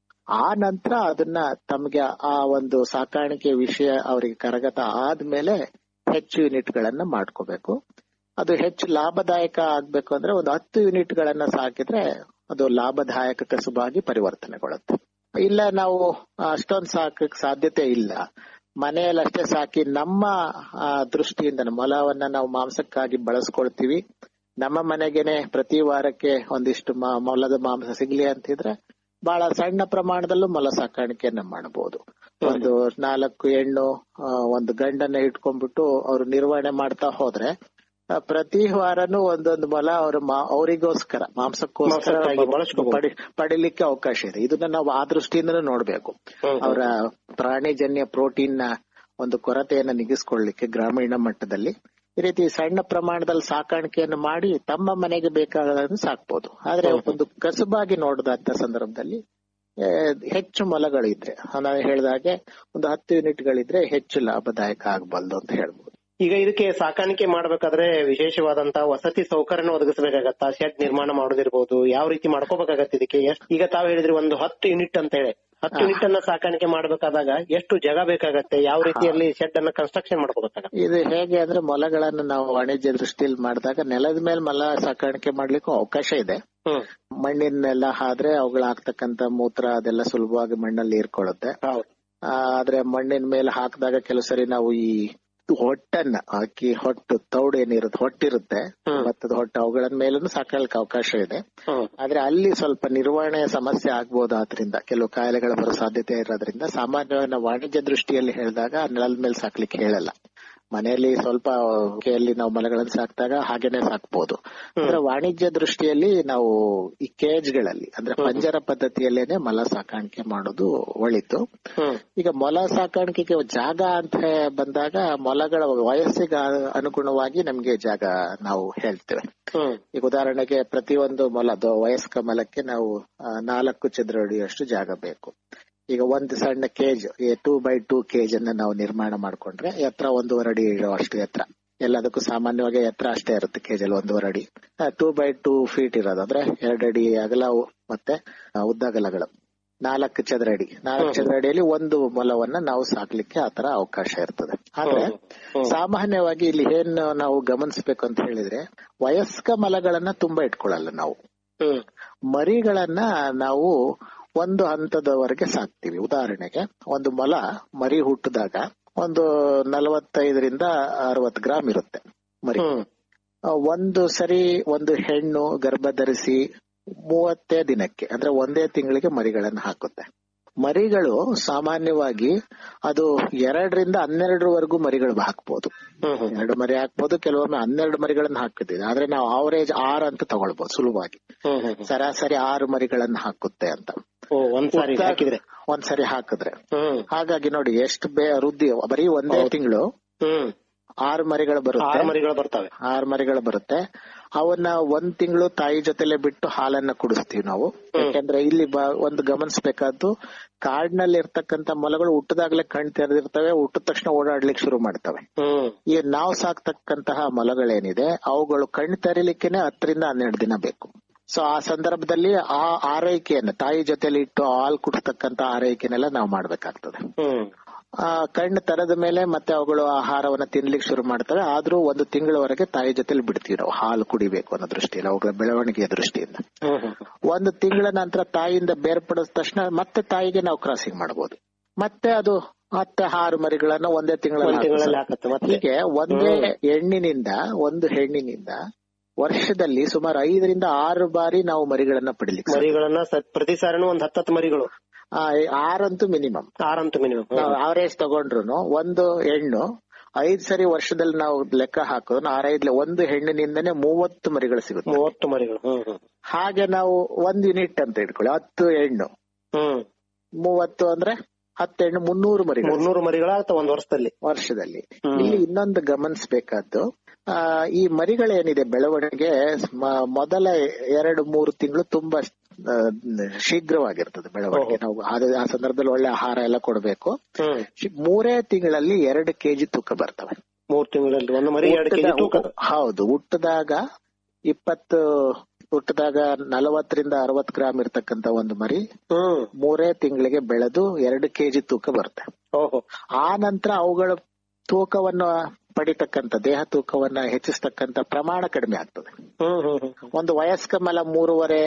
ಆ ನಂತರ ಅದನ್ನ ತಮಗೆ ಆ ಒಂದು ಸಾಕಾಣಿಕೆ ವಿಷಯ ಅವರಿಗೆ ಕರಗತ ಆದ್ಮೇಲೆ ಹೆಚ್ಚು ಯೂನಿಟ್ ಗಳನ್ನ ಮಾಡ್ಕೋಬೇಕು ಅದು ಹೆಚ್ಚು ಲಾಭದಾಯಕ ಆಗ್ಬೇಕು ಅಂದ್ರೆ ಒಂದು ಹತ್ತು ಯೂನಿಟ್ ಗಳನ್ನ ಸಾಕಿದ್ರೆ ಅದು ಲಾಭದಾಯಕ ಕಸುಬಾಗಿ ಪರಿವರ್ತನೆಗೊಳ್ಳುತ್ತೆ ಇಲ್ಲ ನಾವು ಅಷ್ಟೊಂದು ಸಾಕಕ್ ಸಾಧ್ಯತೆ ಇಲ್ಲ ಮನೆಯಲ್ಲಿ ಅಷ್ಟೇ ಸಾಕಿ ನಮ್ಮ ಆ, ದೃಷ್ಟಿಯಿಂದ ನಮ್ಮ ಮೊಲವನ್ನ ನಾವು ಮಾಂಸಕ್ಕಾಗಿ ಬಳಸ್ಕೊಳ್ತೀವಿ ನಮ್ಮ ಮನೆಗೆನೆ ಪ್ರತಿ ವಾರಕ್ಕೆ ಒಂದಿಷ್ಟು ಮ- ಮೊಲದ ಮಾಂಸ ಸಿಗ್ಲಿ ಅಂತಿದ್ರೆ ಬಹಳ ಸಣ್ಣ ಪ್ರಮಾಣದಲ್ಲೂ ಮೊಲ ಸಾಕಾಣಿಕೆಯನ್ನ ಮಾಡಬಹುದು ಒಂದು ನಾಲ್ಕು ಹೆಣ್ಣು ಆ, ಒಂದು ಗಂಡನ್ನ ಇಟ್ಕೊಂಡ್ಬಿಟ್ಟು ಅವ್ರು ನಿರ್ವಹಣೆ ಮಾಡ್ತಾ ಹೋದ್ರೆ ಆ, ಪ್ರತಿ ವಾರನೂ ಒಂದೊಂದು ಮೊಲ ಅವ್ರ ಅವರಿಗೋಸ್ಕರ ಮಾಂಸಕ್ಕೋಸ್ಕರ ಮಾಂಸಕ್ಕಾಗಿ ಬಳಸ್ಕೋಬಹುದು. ಪಡಿ ಪಡಿಲಿಕ್ಕೆ ಅವಕಾಶ ಇದೆ ಇದನ್ನ ನಾವು ಆ ದೃಷ್ಟಿಯಿಂದನೂ ನೋಡ್ಬೇಕು ಅವರ ಪ್ರಾಣಿಜನ್ಯ ಪ್ರೋಟೀನ್ ನ ಒಂದು ಕೊರತೆಯನ್ನ ನಿಗಿಸ್ಕೊಳ್ಳಿಕ್ಕೆ ಗ್ರಾಮೀಣ ಮಟ್ಟದಲ್ಲಿ ಈ ರೀತಿ ಸಣ್ಣ ಪ್ರಮಾಣದಲ್ಲಿ ಸಾಕಾಣಿಕೆಯನ್ನು ಮಾಡಿ ತಮ್ಮ ಮನೆಗೆ ಬೇಕಾದನ್ನು ಸಾಕ್ಬೋದು ಆದ್ರೆ ಒಂದು ಕಸುಬಾಗಿ ನೋಡಿದಂತ ಸಂದರ್ಭದಲ್ಲಿ ಆ, ಹೆಚ್ಚು ಮೊಲಗಳು ಇದ್ರೆ ನಾನು ಹೇಳಿದ ಹಾಗೆ ಒಂದು ಹತ್ತು ಯೂನಿಟ್ ಗಳಿದ್ರೆ ಹೆಚ್ಚು ಲಾಭದಾಯಕ ಆಗಬಲ್ದು ಅಂತ ಹೇಳ್ಬೋದು ಈಗ ಇದಕ್ಕೆ ಸಾಕಾಣಿಕೆ ಮಾಡ್ಬೇಕಾದ್ರೆ ವಿಶೇಷವಾದಂತಹ ವಸತಿ ಸೌಕರ್ಯನ ಒದಗಿಸಬೇಕಾಗತ್ತಾ ಶೆಡ್ ನಿರ್ಮಾಣ ಮಾಡೋದಿರ್ಬೋದು ಯಾವ ರೀತಿ ಮಾಡ್ಕೋಬೇಕಾಗತ್ತೆ ಇದಕ್ಕೆ ಎಷ್ಟ್- ಈಗ ತಾವು ಹೇಳಿದ್ರಿ ಒಂದು ಹತ್ತು ಯೂನಿಟ್ ಅಂತ ಹೇಳಿ ಹತ್ತು ಯೂನಿಟ್ ಅನ್ನ ಸಾಕಾಣಿಕೆ ಮಾಡ್ಬೇಕಾದಾಗ ಎಷ್ಟು ಜಾಗ ಬೇಕಾಗತ್ತೆ ಯಾವ ರೀತಿಯಲ್ಲಿ ಶೆಡ್ ಅನ್ನ ಕನ್ಸ್ಟ್ರಕ್ಷನ್ ಮಾಡ್ಕೋಬೇಕಾಗತ್ತೆ ಇದು ಹೇಗೆ ಅಂದ್ರೆ ಮೊಲಗಳನ್ನು ನಾವು ವಾಣಿಜ್ಯ ದೃಷ್ಟಿಯಲ್ಲಿ ಮಾಡಿದಾಗ ನೆಲದ ಮೇಲೆ ಮೊಲ ಸಾಕಾಣಿಕೆ ಮಾಡ್ಲಿಕ್ಕೂ ಅವಕಾಶ ಇದೆ ಮಣ್ಣಿನೆಲ್ಲ ಆದ್ರೆ ಅವುಗಳಾಗ್ತಕ್ಕಂತ ಮೂತ್ರ ಅದೆಲ್ಲ ಸುಲಭವಾಗಿ ಮಣ್ಣಲ್ಲಿ ಹೀರ್ಕೊಳ್ಳುತ್ತೆ ಆ, ಆದ್ರೆ ಮಣ್ಣಿನ ಮೇಲೆ ಹಾಕಿದಾಗ ಕೆಲವು ಸರಿ ನಾವು ಈ ಹೊಟ್ಟನ್ನ ಅಕ್ಕಿ ಹೊಟ್ಟು ತೌಡು ಏನಿರುತ್ತೆ ಹೊಟ್ಟಿರುತ್ತೆ ಭತ್ತದ ಹೊಟ್ಟು ಅವುಗಳ ಮೇಲೂ ಸಾಕಲಿಕ್ಕೆ ಅವಕಾಶ ಇದೆ ಆದ್ರೆ ಅಲ್ಲಿ ಸ್ವಲ್ಪ ನಿರ್ವಹಣೆ ಸಮಸ್ಯೆ ಆಗ್ಬೋದು ಆದ್ರಿಂದ ಕೆಲವು ಕಾಯಿಲೆಗಳ ಬರೋ ಸಾಧ್ಯತೆ ಇರೋದ್ರಿಂದ ಸಾಮಾನ್ಯವಾಗಿ ನಾವು ವಾಣಿಜ್ಯ ದೃಷ್ಟಿಯಲ್ಲಿ ಹೇಳಿದಾಗ ನೆಲದ ಮೇಲೆ ಸಾಕ್ಲಿಕ್ಕೆ ಹೇಳಲ್ಲ ಮನೆಯಲ್ಲಿ ಸ್ವಲ್ಪ ಕೆಯಲ್ಲಿ ನಾವು ಮಲಗಳನ್ನು ಸಾಕಿದಾಗ ಹಾಗೇನೆ ಸಾಕ್ಬೋದು ಅಂದ್ರೆ ವಾಣಿಜ್ಯ ದೃಷ್ಟಿಯಲ್ಲಿ ನಾವು ಈ ಕೇಜ್ ಗಳಲ್ಲಿ ಅಂದ್ರೆ ಪಂಜರ ಪದ್ಧತಿಯಲ್ಲೇನೆ ಮೊಲ ಸಾಕಾಣಿಕೆ ಮಾಡೋದು ಒಳಿತು ಈಗ ಮೊಲ ಸಾಕಾಣಿಕೆಗೆ ಜಾಗ ಅಂತ ಬಂದಾಗ ಮೊಲಗಳ ವಯಸ್ಸಿಗೆ ಅನುಗುಣವಾಗಿ ನಮ್ಗೆ ಜಾಗ ನಾವು ಹೇಳ್ತೇವೆ ಈಗ ಉದಾಹರಣೆಗೆ ಪ್ರತಿಯೊಂದು ಮೊಲದ ವಯಸ್ಕ ಮೊಲಕ್ಕೆ ನಾವು ಆ, ನಾಲ್ಕು ಚದರ ಅಡಿಯಷ್ಟು ಜಾಗ ಬೇಕು ಈಗ ಒಂದು ಸಣ್ಣ cage two by two cage ಅನ್ನ ನಾವು ನಿರ್ಮಾಣ ಮಾಡ್ಕೊಂಡ್ರೆ ಎತ್ತರ ಒಂದೂವರೆ ಅಡಿ ಇರುವಷ್ಟು ಎತ್ತರ ಎಲ್ಲದಕ್ಕೂ ಸಾಮಾನ್ಯವಾಗಿ ಎತ್ತರ ಅಷ್ಟೇ ಇರುತ್ತೆ ಕೇಜ್ ಅಲ್ಲಿ ಒಂದೂವರೆ ಅಡಿ ಟೂ ಬೈ ಟೂ ಫೀಟ್ ಇರೋದು ಅಂದ್ರೆ ಎರಡು ಅಡಿ ಅಗಲ ಮತ್ತೆ ಆ, ಉದ್ದಗಲಗಳು ನಾಲ್ಕು ಚದರ ಅಡಿ ನಾಲ್ಕು ಚದರ ಅಡಿಯಲ್ಲಿ ಒಂದು ಮೊಲವನ್ನ ನಾವು ಸಾಕ್ಲಿಕ್ಕೆ ಆತರ ಅವಕಾಶ ಇರ್ತದೆ ಆದ್ರೆ ಸಾಮಾನ್ಯವಾಗಿ ಇಲ್ಲಿ ಏನ್ ನಾವು ಗಮನಿಸಬೇಕು ಅಂತ ಹೇಳಿದ್ರೆ ವಯಸ್ಕ ಮಲಗಳನ್ನ ತುಂಬಾ ಇಟ್ಕೊಳ್ಳಲ್ಲ ನಾವು ಮರಿಗಳನ್ನ ನಾವು ಒಂದು ಹಂತದವರೆಗೆ ಸಾಕ್ತಿವಿ ಉದಾಹರಣೆಗೆ ಒಂದು ಮೊಲ ಮರಿ ಹುಟ್ಟಿದಾಗ ಒಂದು ನಲವತ್ತೈದರಿಂದ ಅರವತ್ತು ಗ್ರಾಮ್ ಇರುತ್ತೆ ಮರಿ ಆ, ಒಂದು ಸರಿ ಒಂದು ಹೆಣ್ಣು ಗರ್ಭ ಧರಿಸಿ ಮೂವತ್ತೇ ದಿನಕ್ಕೆ ಅಂದ್ರೆ ಒಂದೇ ತಿಂಗಳಿಗೆ ಮರಿಗಳನ್ನ ಹಾಕುತ್ತೆ ಮರಿಗಳು ಸಾಮಾನ್ಯವಾಗಿ ಅದು ಎರಡರಿಂದ ಹನ್ನೆರಡರವರೆಗೂ ಮರಿಗಳು ಹಾಕ್ಬೋದು ಎರಡು ಮರಿ ಹಾಕ್ಬೋದು ಕೆಲವೊಮ್ಮೆ ಹನ್ನೆರಡು ಮರಿಗಳನ್ನ ಹಾಕಿದ್ದೀವಿ ಆದ್ರೆ ನಾವು ಆವರೇಜ್ ಆರ್ ಅಂತ ತಗೊಳ್ಬಹುದು ಸುಲಭವಾಗಿ ಸರಾಸರಿ ಆರು ಮರಿಗಳನ್ನ ಹಾಕುತ್ತೆ ಅಂತ ಒಂದ್ಸಾರಿ ಉದ್ದ- ಹಾಕಿದ್ರೆ ಒಂದ್ಸರಿ ಹಾಕಿದ್ರೆ ಹಾಗಾಗಿ ನೋಡಿ ಎಷ್ಟು ಬೇ ವೃದ್ಧಿ ಬರೀ ಒಂದೇ ತಿಂಗಳು ಆರು ಮರಿಗಳು ಬರುತ್ತೆ ಆರು ಮರಿಗಳು ಬರ್ತವೆ ಆರು ಮರಿಗಳು ಬರುತ್ತೆ ಅವನ್ನ ಒಂದ್ ತಿಂಗಳು ತಾಯಿ ಜೊತೆಲೆ ಬಿಟ್ಟು ಹಾಲನ್ನ ಕುಡಿಸ್ತೀವಿ ನಾವು ಯಾಕಂದ್ರೆ ಇಲ್ಲಿ ಬ- ಒಂದು ಗಮನಿಸಬೇಕಾದ್ದು ಕಾಡಿನಲ್ಲಿ ಇರ್ತಕ್ಕಂತ ಮೊಲಗಳು ಹುಟ್ಟದಾಗ್ಲೇ ಕಣ್ ತೆರೆದಿರ್ತವೆ ಹುಟ್ಟಿದ ತಕ್ಷಣ ಓಡಾಡ್ಲಿಕ್ಕೆ ಶುರು ಮಾಡ್ತವೆ ಈ ನಾವು ಸಾಕ್ತಕ್ಕಂತಹ ಮೊಲಗಳೇನಿದೆ ಅವುಗಳು ಕಣ್ ತೆರಿಲಿಕ್ಕೆನೆ ಹತ್ತರಿಂದ ಹನ್ನೆರಡು ದಿನ ಬೇಕು ಸೊ ಆ ಸಂದರ್ಭದಲ್ಲಿ ಆ ಆರೈಕೆಯನ್ನು ತಾಯಿ ಜೊತೆಲಿ ಇಟ್ಟು ಹಾಲು ಕುಡಿಸ್ತಕ್ಕಂತ ಆರೈಕೆನೆಲ್ಲ ನಾವು ಮಾಡ್ಬೇಕಾಗ್ತದೆ ಆ ಕಣ್ಣು ತೆರೆದ ಮೇಲೆ ಮತ್ತೆ ಅವುಗಳು ಆಹಾರವನ್ನ ತಿನ್ಲಿಕ್ಕೆ ಶುರು ಮಾಡ್ತವೆ ಆದ್ರೂ ಒಂದು ತಿಂಗಳವರೆಗೆ ತಾಯಿ ಜೊತೆಲಿ ಬಿಡ್ತೀವಿ ನಾವು ಹಾಲು ಕುಡಿಬೇಕು ಅನ್ನೋ ದೃಷ್ಟಿಯಿಂದ ಅವುಗಳ ಬೆಳವಣಿಗೆಯ ದೃಷ್ಟಿಯಿಂದ ಒಂದು ತಿಂಗಳ ನಂತರ ತಾಯಿಯಿಂದ ಬೇರ್ಪಡಿದ ತಕ್ಷಣ ಮತ್ತೆ ತಾಯಿಗೆ ನಾವು ಕ್ರಾಸಿಂಗ್ ಮಾಡಬಹುದು ಮತ್ತೆ ಅದು ಮತ್ತೆ ಆರು ಮರಿಗಳನ್ನ ಒಂದೇ ಒಂದ್ ತಿಂಗಳಲ್ಲಿ ತಿಂಗಳಲ್ಲಿ ಹಾಕತ್ತೆ ಮತ್ತೆ ಹೀಗೆ ಒಂದೇ ಹೆಣ್ಣಿನಿಂದ ಒಂದು ಹೆಣ್ಣಿನಿಂದ ವರ್ಷದಲ್ಲಿ ಸುಮಾರು ಐದರಿಂದ ಆರು ಬಾರಿ ನಾವು ಮರಿಗಳನ್ನ ಪಡಿಲಿಕ್ಕೆ ಸಾಧ್ಯ. ಮರಿಗಳನ್ನ ಸ- ಪ್ರತಿ ಸಾರಿನೂ ಒಂದ್ ಹತ್ತತ್ತು ಮರಿಗಳು ಆ, ಆರಂತೂ ಮಿನಿಮಮ್ ಆರಂತೂ ಮಿನಿಮಮ್ ನಾವು ಆವರೇಜ್ ತಗೊಂಡ್ರು ಒಂದು ಹೆಣ್ಣು ಐದ್ ಸರಿ ವರ್ಷದಲ್ಲಿ ನಾವು ಲೆಕ್ಕ ಹಾಕೋದು ಆರೈದ್ಲೆ ಒಂದು ಹೆಣ್ಣಿನಿಂದನೇ ಮೂವತ್ತು ಮರಿಗಳು ಸಿಗುತ್ತೆ ಮೂವತ್ತು ಮರಿಗಳು ಹ್ಮ್ ಹ್ಮ್ ಹಾಗೆ ನಾವು ಒಂದ್ ಯೂನಿಟ್ ಅಂತ ಇಟ್ಕೊಳ್ಳಿ ಹತ್ತು ಹೆಣ್ಣು ಹ್ಮ್ ಮೂವತ್ತು ಅಂದ್ರೆ ಹತ್ತು ಹೆಣ್ಣು ಮುನ್ನೂರು ಮರಿಗಳು ಮುನ್ನೂರು ಮರಿಗಳಾಗ್ತಾವ ಒಂದ್ ವರ್ಷದಲ್ಲಿ ವರ್ಷದಲ್ಲಿ ಹ್ಮ್. ಇಲ್ಲಿ ಇನ್ನೊಂದು ಗಮನಿಸಬೇಕಾದ್ದು ಆ ಈ ಮರಿಗಳೇನಿದೆ ಬೆಳವಣಿಗೆ ಮ- ಮೊದಲ ಎರಡು ಮೂರು ತಿಂಗಳು ತುಂಬಾ ಆ, ಶೀಘ್ರವಾಗಿರ್ತದೆ ಬೆಳವಣಿಗೆ ನಾವು ಅದು ಆ ಸಂದರ್ಭದಲ್ಲಿ ಒಳ್ಳೆ ಆಹಾರ ಎಲ್ಲ ಕೊಡಬೇಕು ಹ್ಮ್ ಶಿ- ಮೂರೇ ತಿಂಗಳಲ್ಲಿ ಎರಡು ಕೆಜಿ ತೂಕ ಬರ್ತವೆ ಮೂರ್ ತಿಂಗಳಲ್ಲಿ ಒಂದು ಮರಿ ಎರಡು ಕೆಜಿ ಹುಟ್ಟದ- ತೂಕ ಹೌದು ಹುಟ್ಟದಾಗ ಇಪ್ಪತ್ತು ಹುಟ್ಟದಾಗ ನಲವತ್ತರಿಂದ ಅರವತ್ ಗ್ರಾಮ್ ಇರ್ತಕ್ಕಂತ ಒಂದು ಮರಿ ಹ್ಮ್ ಮೂರೇ ತಿಂಗಳಿಗೆ ಬೆಳೆದು ಎರಡು ಕೆಜಿ ತೂಕ ಬರುತ್ತೆ ಓಹೋ ಆ ನಂತರ ಅವುಗಳ ತೂಕವನ್ನು ಪಡಿತಕ್ಕಂತ ದೇಹ ತೂಕವನ್ನ ಹೆಚ್ಚಿಸ್ತಕ್ಕಂತ ಪ್ರಮಾಣ ಕಡಿಮೆ ಆಗ್ತದೆ ಹ್ಮ್ ಹ್ಮ್ ಹ್ಮ್ ಒಂದು ವಯಸ್ಕ ಮಲ ಮೂರುವರೆ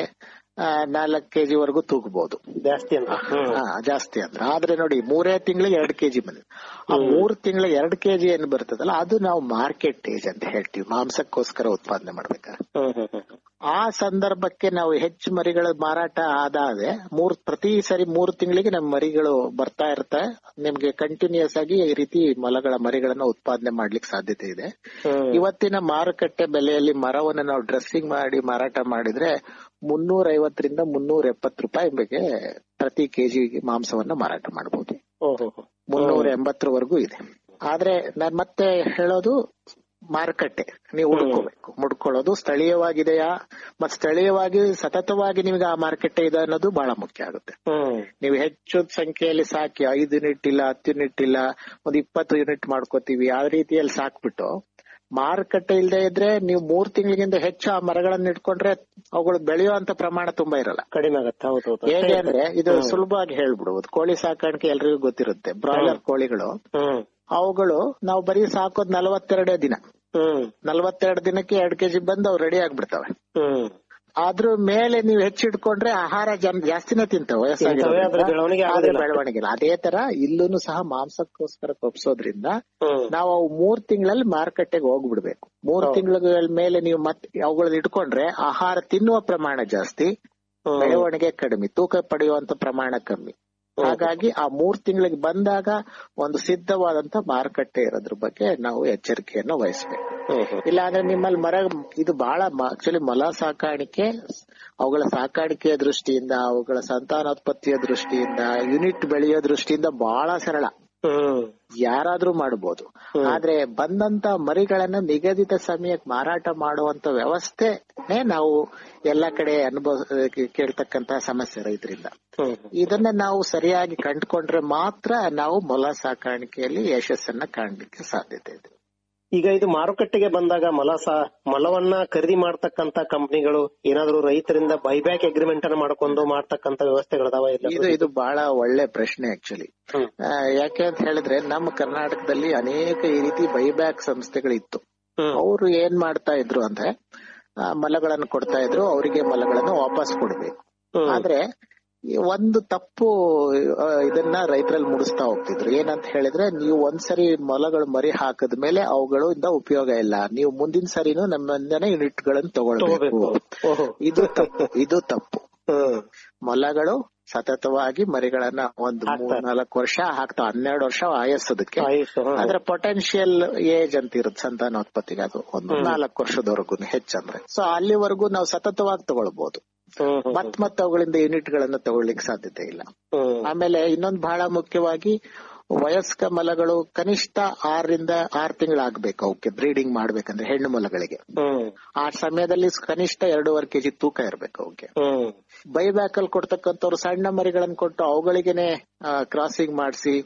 ನಾಲ್ಕು ಕೆಜಿ ವರೆಗೂ ತೂಗಬಹುದು ಜಾಸ್ತಿ ಅಂತ ಹ್ಮ್ ಹಾ ಜಾಸ್ತಿ ಅಂದ್ರೆ ಆದ್ರೆ ನೋಡಿ ಮೂರೇ ತಿಂಗಳಿಗೆ ಎರಡು ಕೆಜಿ ಬಂದಿದೆ ಆ ಮೂರು ತಿಂಗಳ ಎರಡು ಕೆಜಿ ಏನ್ ಬರ್ತದಲ್ಲ ಅದು ನಾವು ಮಾರ್ಕೆಟ್ ಏಜ್ ಅಂತ ಹೇಳ್ತೀವಿ ಮಾಂಸಕ್ಕೋಸ್ಕರ ಉತ್ಪಾದನೆ ಮಾಡ್ಬೇಕಾದ್ರೆ ಹ್ಮ್ ಹ್ಮ್ ಹ್ಮ್ ಆ ಸಂದರ್ಭಕ್ಕೆ ನಾವು ಹೆಚ್ಚು ಮರಿಗಳ ಮಾರಾಟ ಆದಾದೆ ಮೂರ್ ಪ್ರತಿ ಸರಿ ಮೂರು ತಿಂಗಳಿಗೆ ನಮ್ಮ ಮರಿಗಳು ಬರ್ತಾ ಇರುತ್ತೆ ನಿಮ್ಗೆ ಕಂಟಿನ್ಯೂಸ್ ಆಗಿ ಈ ರೀತಿ ಮೊಲಗಳ ಮರಿಗಳನ್ನ ಉತ್ಪಾದನೆ ಮಾಡ್ಲಿಕ್ಕೆ ಸಾಧ್ಯತೆ ಇದೆ ಹ್ಮ್ ಇವತ್ತಿನ ಮಾರುಕಟ್ಟೆ ಬೆಲೆಯಲ್ಲಿ ಮರವನ್ನು ನಾವು ಡ್ರೆಸ್ಸಿಂಗ್ ಮಾಡಿ ಮಾರಾಟ ಮಾಡಿದ್ರೆ ಮುನ್ನೂರ ಐವತ್ತರಿಂದ ಮುನ್ನೂರ ಎಪ್ಪತ್ತು ರೂಪಾಯಿ ಬಗ್ಗೆ ಪ್ರತಿ ಕೆಜಿ ಮಾಂಸವನ್ನ ಮಾರಾಟ ಮಾಡಬಹುದು ಓಹೋ ಮುನ್ನೂರ ಎಂಬತ್ತರವರೆಗೂ ಇದೆ ಆದ್ರೆ ನಾನ್ ಮತ್ತೆ ಹೇಳೋದು ಮಾರುಕಟ್ಟೆ ನೀವು ಹುಡ್ಕೋಬೇಕು ಮುಡ್ಕೊಳ್ಳೋದು ಸ್ಥಳೀಯವಾಗಿದೆಯಾ ಮತ್ ಸ್ಥಳೀಯವಾಗಿ ಸತತವಾಗಿ ನಿಮಗೆ ಆ ಮಾರುಕಟ್ಟೆ ಇದೆ ಅನ್ನೋದು ಬಹಳ ಮುಖ್ಯ ಆಗುತ್ತೆ ಹ್ಮ್ ನೀವು ಹೆಚ್ಚು ಸಂಖ್ಯೆಯಲ್ಲಿ ಸಾಕಿ ಐದು ಯೂನಿಟ್ ಇಲ್ಲ ಹತ್ತು ಯೂನಿಟ್ ಇಲ್ಲ ಒಂದ್ ಇಪ್ಪತ್ತು ಯೂನಿಟ್ ಮಾಡ್ಕೋತೀವಿ ಆ ರೀತಿಯಲ್ಲಿ ಸಾಕ್ಬಿಟ್ಟು ಮಾರುಕಟ್ಟೆ ಇಲ್ಲದೆ ಇದ್ರೆ ನೀವು ಮೂರ್ ತಿಂಗಳಿಗಿಂತ ಹೆಚ್ಚು ಆ ಮರಗಳನ್ನ ಇಟ್ಕೊಂಡ್ರೆ ಅವುಗಳು ಬೆಳೆಯುವಂತ ಪ್ರಮಾಣ ತುಂಬಾ ಇರಲ್ಲ ಕಡಿಮೆ ಆಗತ್ತೆ ಹೌದು ಹೌದು ಹೇಗೆ ಅಂದ್ರೆ ಇದು ಸುಲಭವಾಗಿ ಹೇಳ್ಬಿಡುವುದು ಕೋಳಿ ಸಾಕಾಣಿಕೆ ಎಲ್ರಿಗೂ ಗೊತ್ತಿರುತ್ತೆ ಬ್ರಾಯ್ಲರ್ ಕೋಳಿಗಳು ಹ್ಮ್ ಅವುಗಳು ನಾವು ಬರೀ ಸಾಕೋದ್ ನಲವತ್ತೆರಡೇ ದಿನ ಹ್ಮ್ ನಲವತ್ತೆರಡು ದಿನಕ್ಕೆ ಎರಡ್ ಕೆಜಿ ಬಂದು ಅವು ರೆಡಿ ಆಗ್ಬಿಡ್ತವೆ ಹ್ಮ್ ಅದ್ರ ಮೇಲೆ ನೀವು ಹೆಚ್ಚಿಟ್ಕೊಂಡ್ರೆ ಆಹಾರ ಜನ ಜಾಸ್ತಿನೇ ತಿಂತವೆ ತಿಂತವೆ, ಅದ್ರ ಬೆಳವಣಿಗೆ ಆದ್ರೆ ಆಗೋದಿಲ್ಲ. ಬೆಳವಣಿಗೆ ಇಲ್ಲ ಅದೇ ತರ ಇಲ್ಲೂ ಸಹ ಮಾಂಸಕ್ಕೋಸ್ಕರ ಕೊಪ್ಸೋದ್ರಿಂದ ಹ್ಮ್ ನಾವು ಅವು ಮೂರ್ ತಿಂಗಳಲ್ಲಿ ಮಾರುಕಟ್ಟೆಗೆ ಹೋಗ್ಬಿಡ್ಬೇಕು ಮೂರ್ ತಿಂಗಳ ಮೇಲೆ ನೀವು ಮತ್ತೆ ಅವುಗಳನ್ನ ಇಟ್ಕೊಂಡ್ರೆ ಆಹಾರ ತಿನ್ನುವ ಪ್ರಮಾಣ ಜಾಸ್ತಿ ಹ್ಮ್. ಬೆಳವಣಿಗೆ ಕಡಿಮೆ ತೂಕ ಪಡೆಯುವಂತ ಪ್ರಮಾಣ ಕಮ್ಮಿ ಹಾಗಾಗಿ ಆ ಮೂರ್ ತಿಂಗಳಿಗೆ ಬಂದಾಗ ಒಂದು ಸಿದ್ಧವಾದಂತ ಮಾರುಕಟ್ಟೆ ಇರೋದ್ರ ಬಗ್ಗೆ ನಾವು ಎಚ್ಚರಿಕೆಯನ್ನು ವಹಿಸಬೇಕು ಹ್ಮ್ ಹ್ಮ್ ಇಲ್ಲಾಂದ್ರೆ ನಿಮ್ಮಲ್ಲಿ ಮರ ಇದು ಬಹಳ ಆಕ್ಚುಲಿ ಮೊಲ ಸಾಕಾಣಿಕೆ ಅವುಗಳ ಸಾಕಾಣಿಕೆಯ ದೃಷ್ಟಿಯಿಂದ ಅವುಗಳ ಸಂತಾನೋತ್ಪತ್ತಿಯ ದೃಷ್ಟಿಯಿಂದ ಯೂನಿಟ್ ಬೆಳೆಯೋ ದೃಷ್ಟಿಯಿಂದ ಬಹಳ ಸರಳ ಹ್ಮ್ ಯಾರಾದ್ರೂ ಮಾಡಬಹುದು ಆದ್ರೆ ಬಂದಂತ ಮರಿಗಳನ್ನ ನಿಗದಿತ ಸಮಯಕ್ಕೆ ಮಾರಾಟ ಮಾಡುವಂತ ವ್ಯವಸ್ಥೆನೇ ನಾವು ಎಲ್ಲ ಕಡೆ ಅನುಭವ ಕೇಳ್ತಕ್ಕಂತ ಸಮಸ್ಯೆ ರೈತರಿಂದ ಹ್ಮ್ ಇದನ್ನ ನಾವು ಸರಿಯಾಗಿ ಕಂಡುಕೊಂಡ್ರೆ ಮಾತ್ರ ನಾವು ಮೊಲ ಸಾಕಾಣಿಕೆಯಲ್ಲಿ ಯಶಸ್ಸನ್ನ ಕಾಣ್ಲಿಕ್ಕೆ ಸಾಧ್ಯತೆ ಇದೆ ಈಗ ಇದು ಮಾರುಕಟ್ಟೆಗೆ ಬಂದಾಗ ಮೊಲ ಸಾ ಮೊಲವನ್ನ ಖರೀದಿ ಮಾಡ್ತಕ್ಕಂತ ಕಂಪನಿಗಳು ಏನಾದ್ರು ರೈತರಿಂದ ಬೈಬ್ಯಾಕ್ ಅಗ್ರಿಮೆಂಟ್ ಅನ್ನ ಮಾಡ್ಕೊಂಡು ಮಾಡ್ತಕ್ಕಂತ ವ್ಯವಸ್ಥೆಗಳದಾವ ಇಲ್ಲ ಇದು ಇದು ಬಹಳ ಒಳ್ಳೆ ಪ್ರಶ್ನೆ ಆಕ್ಚುಲಿ ಹ್ಮ್. ಯಾಕೆ ಅಂತ ಹೇಳಿದ್ರೆ ನಮ್ಮ ಕರ್ನಾಟಕದಲ್ಲಿ ಅನೇಕ ಈ ರೀತಿ ಬೈಬ್ಯಾಕ್ ಸಂಸ್ಥೆಗಳಿತ್ತು ಹ್ಮ್. ಅವರು ಏನ್ ಮಾಡ್ತಾ ಇದ್ರು ಅಂದ್ರೆ ಆ, ಮಲಗಳನ್ನು ಕೊಡ್ತಾ ಇದ್ರು ಅವರಿಗೆ ಮಲಗಳನ್ನು ವಾಪಸ್ ಕೊಡ್ಬೇಕು ಹ್ಮ್. ಆದ್ರೆ ಈ ಒಂದು ತಪ್ಪು ಆ, ಇದನ್ನ ರೈತರಲ್ಲಿ ಮೂಡಿಸ್ತಾ ಹೋಗ್ತಿದ್ರು ಏನಂತ ಹೇಳಿದ್ರೆ ನೀವು ಒಂದ್ಸರಿ ಮೊಲಗಳು ಮರಿ ಹಾಕದ ಮೇಲೆ ಅವುಗಳಿಂದ ಉಪಯೋಗ ಇಲ್ಲ ನೀವು ಮುಂದಿನ ಸರಿನೂ ನಮ್ಮಿಂದನೇ ಯೂನಿಟ್ ಗಳನ್ನು ತಗೊಳ್ಬೇಕು ತಗೋಬೇಕು ಓಹೋ ಇದು ತಪ್ಪು ಇದು ತಪ್ಪು ಹ್ಮ್ ಮೊಲಗಳು ಸತತವಾಗಿ ಮರಿಗಳನ್ನ ಒಂದು ಮೂರ್ ನಾಲ್ಕು ವರ್ಷ ಹಾಕ್ತಾವ ಹನ್ನೆರಡು ವರ್ಷ ಆಯಸ್ಸೋದಕ್ಕೆ ಆಯುಷ್ ಹ್ಮ್. ಆದ್ರೆ ಪೊಟೆನ್ಶಿಯಲ್ ಏಜ್ ಅಂತ ಇರುತ್ತೆ ಸಂತಾನೋತ್ಪತ್ತಿಗೆ ಅದು ಒಂದು ನಾಲ್ಕು ವರ್ಷದವರೆಗೂ ಹೆಚ್ಚಂದ್ರೆ ಸೊ ಅಲ್ಲಿವರೆಗೂ ನಾವು ಸತತವಾಗಿ ತಗೊಳ್ಬಹುದು ಹ್ಮ್ ಹ್ಮ್ ಮತ್ ಮತ್ ಅವುಗಳಿಂದ ಯೂನಿಟ್ ಗಳನ್ನ ತಗೊಳ್ಳಿಕ್ಕೆ ಸಾಧ್ಯತೆ ಇಲ್ಲ ಹ್ಮ್ ಆಮೇಲೆ ಇನ್ನೊಂದು ಬಹಳ ಮುಖ್ಯವಾಗಿ ವಯಸ್ಕ ಮಲಗಳು ಕನಿಷ್ಠ ಆರರಿಂದ ಆರು ತಿಂಗಳಾಗ್ಬೇಕು ಅವಕ್ಕೆ ಬ್ರೀಡಿಂಗ್ ಮಾಡ್ಬೇಕಂದ್ರೆ ಹೆಣ್ಣು ಮೊಲಗಳಿಗೆ ಹ್ಮ್ ಆ ಸಮಯದಲ್ಲಿ ಕನಿಷ್ಠ ಎರಡೂವರೆ ಕೆಜಿ ತೂಕ ಇರ್ಬೇಕು ಅವಕ್ಕೆ ಹ್ಮ್ ಬೈಬ್ಯಾಕ್ ಅಲ್ಲಿ ಕೊಡ್ತಕ್ಕಂಥವ್ರು ಸಣ್ಣ ಮರಿಗಳನ್ನ ಕೊಟ್ಟು ಅವುಗಳಿಗೆನೆ ಕ್ರಾಸಿಂಗ್ ಮಾಡಿಸಿ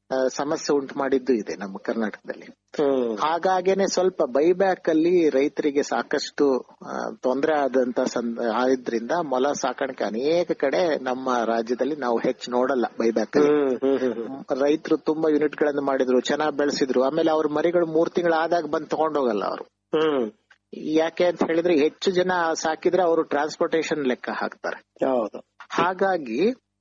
ಆ, ಸಮಸ್ಯೆ ಉಂಟು ಮಾಡಿದ್ದು ಇದೆ ನಮ್ಮ ಕರ್ನಾಟಕದಲ್ಲಿ ಹ್ಮ್ ಹಾಗಾಗೇನೆ ಸ್ವಲ್ಪ ಬೈಬ್ಯಾಕ್ ಅಲ್ಲಿ ರೈತರಿಗೆ ಸಾಕಷ್ಟು ತೊಂದರೆ ಆದಂತ ಸಂದ ಆದ್ರಿಂದ ಮೊಲ ಸಾಕಾಣಿಕೆ ಅನೇಕ ಕಡೆ ನಮ್ಮ ರಾಜ್ಯದಲ್ಲಿ ನಾವು ಹೆಚ್ಚು ನೋಡಲ್ಲ ಬೈಬ್ಯಾಕ್ ಅಲ್ಲಿ ಹ್ಮ್ ಹ್ಮ್ ಹ್ಮ್ ರೈತರು ತುಂಬಾ ಯೂನಿಟ್ ಗಳನ್ನು ಮಾಡಿದ್ರು ಚೆನ್ನಾಗಿ ಬೆಳೆಸಿದ್ರು ಆಮೇಲೆ ಅವ್ರ ಮರಿಗಳು ಮೂರ್ ತಿಂಗಳು ಆದಾಗ ಬಂದು ತಗೊಂಡೋಗಲ್ಲ ಅವರು ಹ್ಮ್ ಯಾಕೆ ಅಂತ ಹೇಳಿದ್ರೆ ಹೆಚ್ಚು ಜನ ಸಾಕಿದ್ರೆ ಅವರು ಟ್ರಾನ್ಸ್ಪೋರ್ಟೇಶನ್ ಲೆಕ್ಕ ಹಾಕ್ತಾರೆ ಹೌದು ಹಾಗಾಗಿ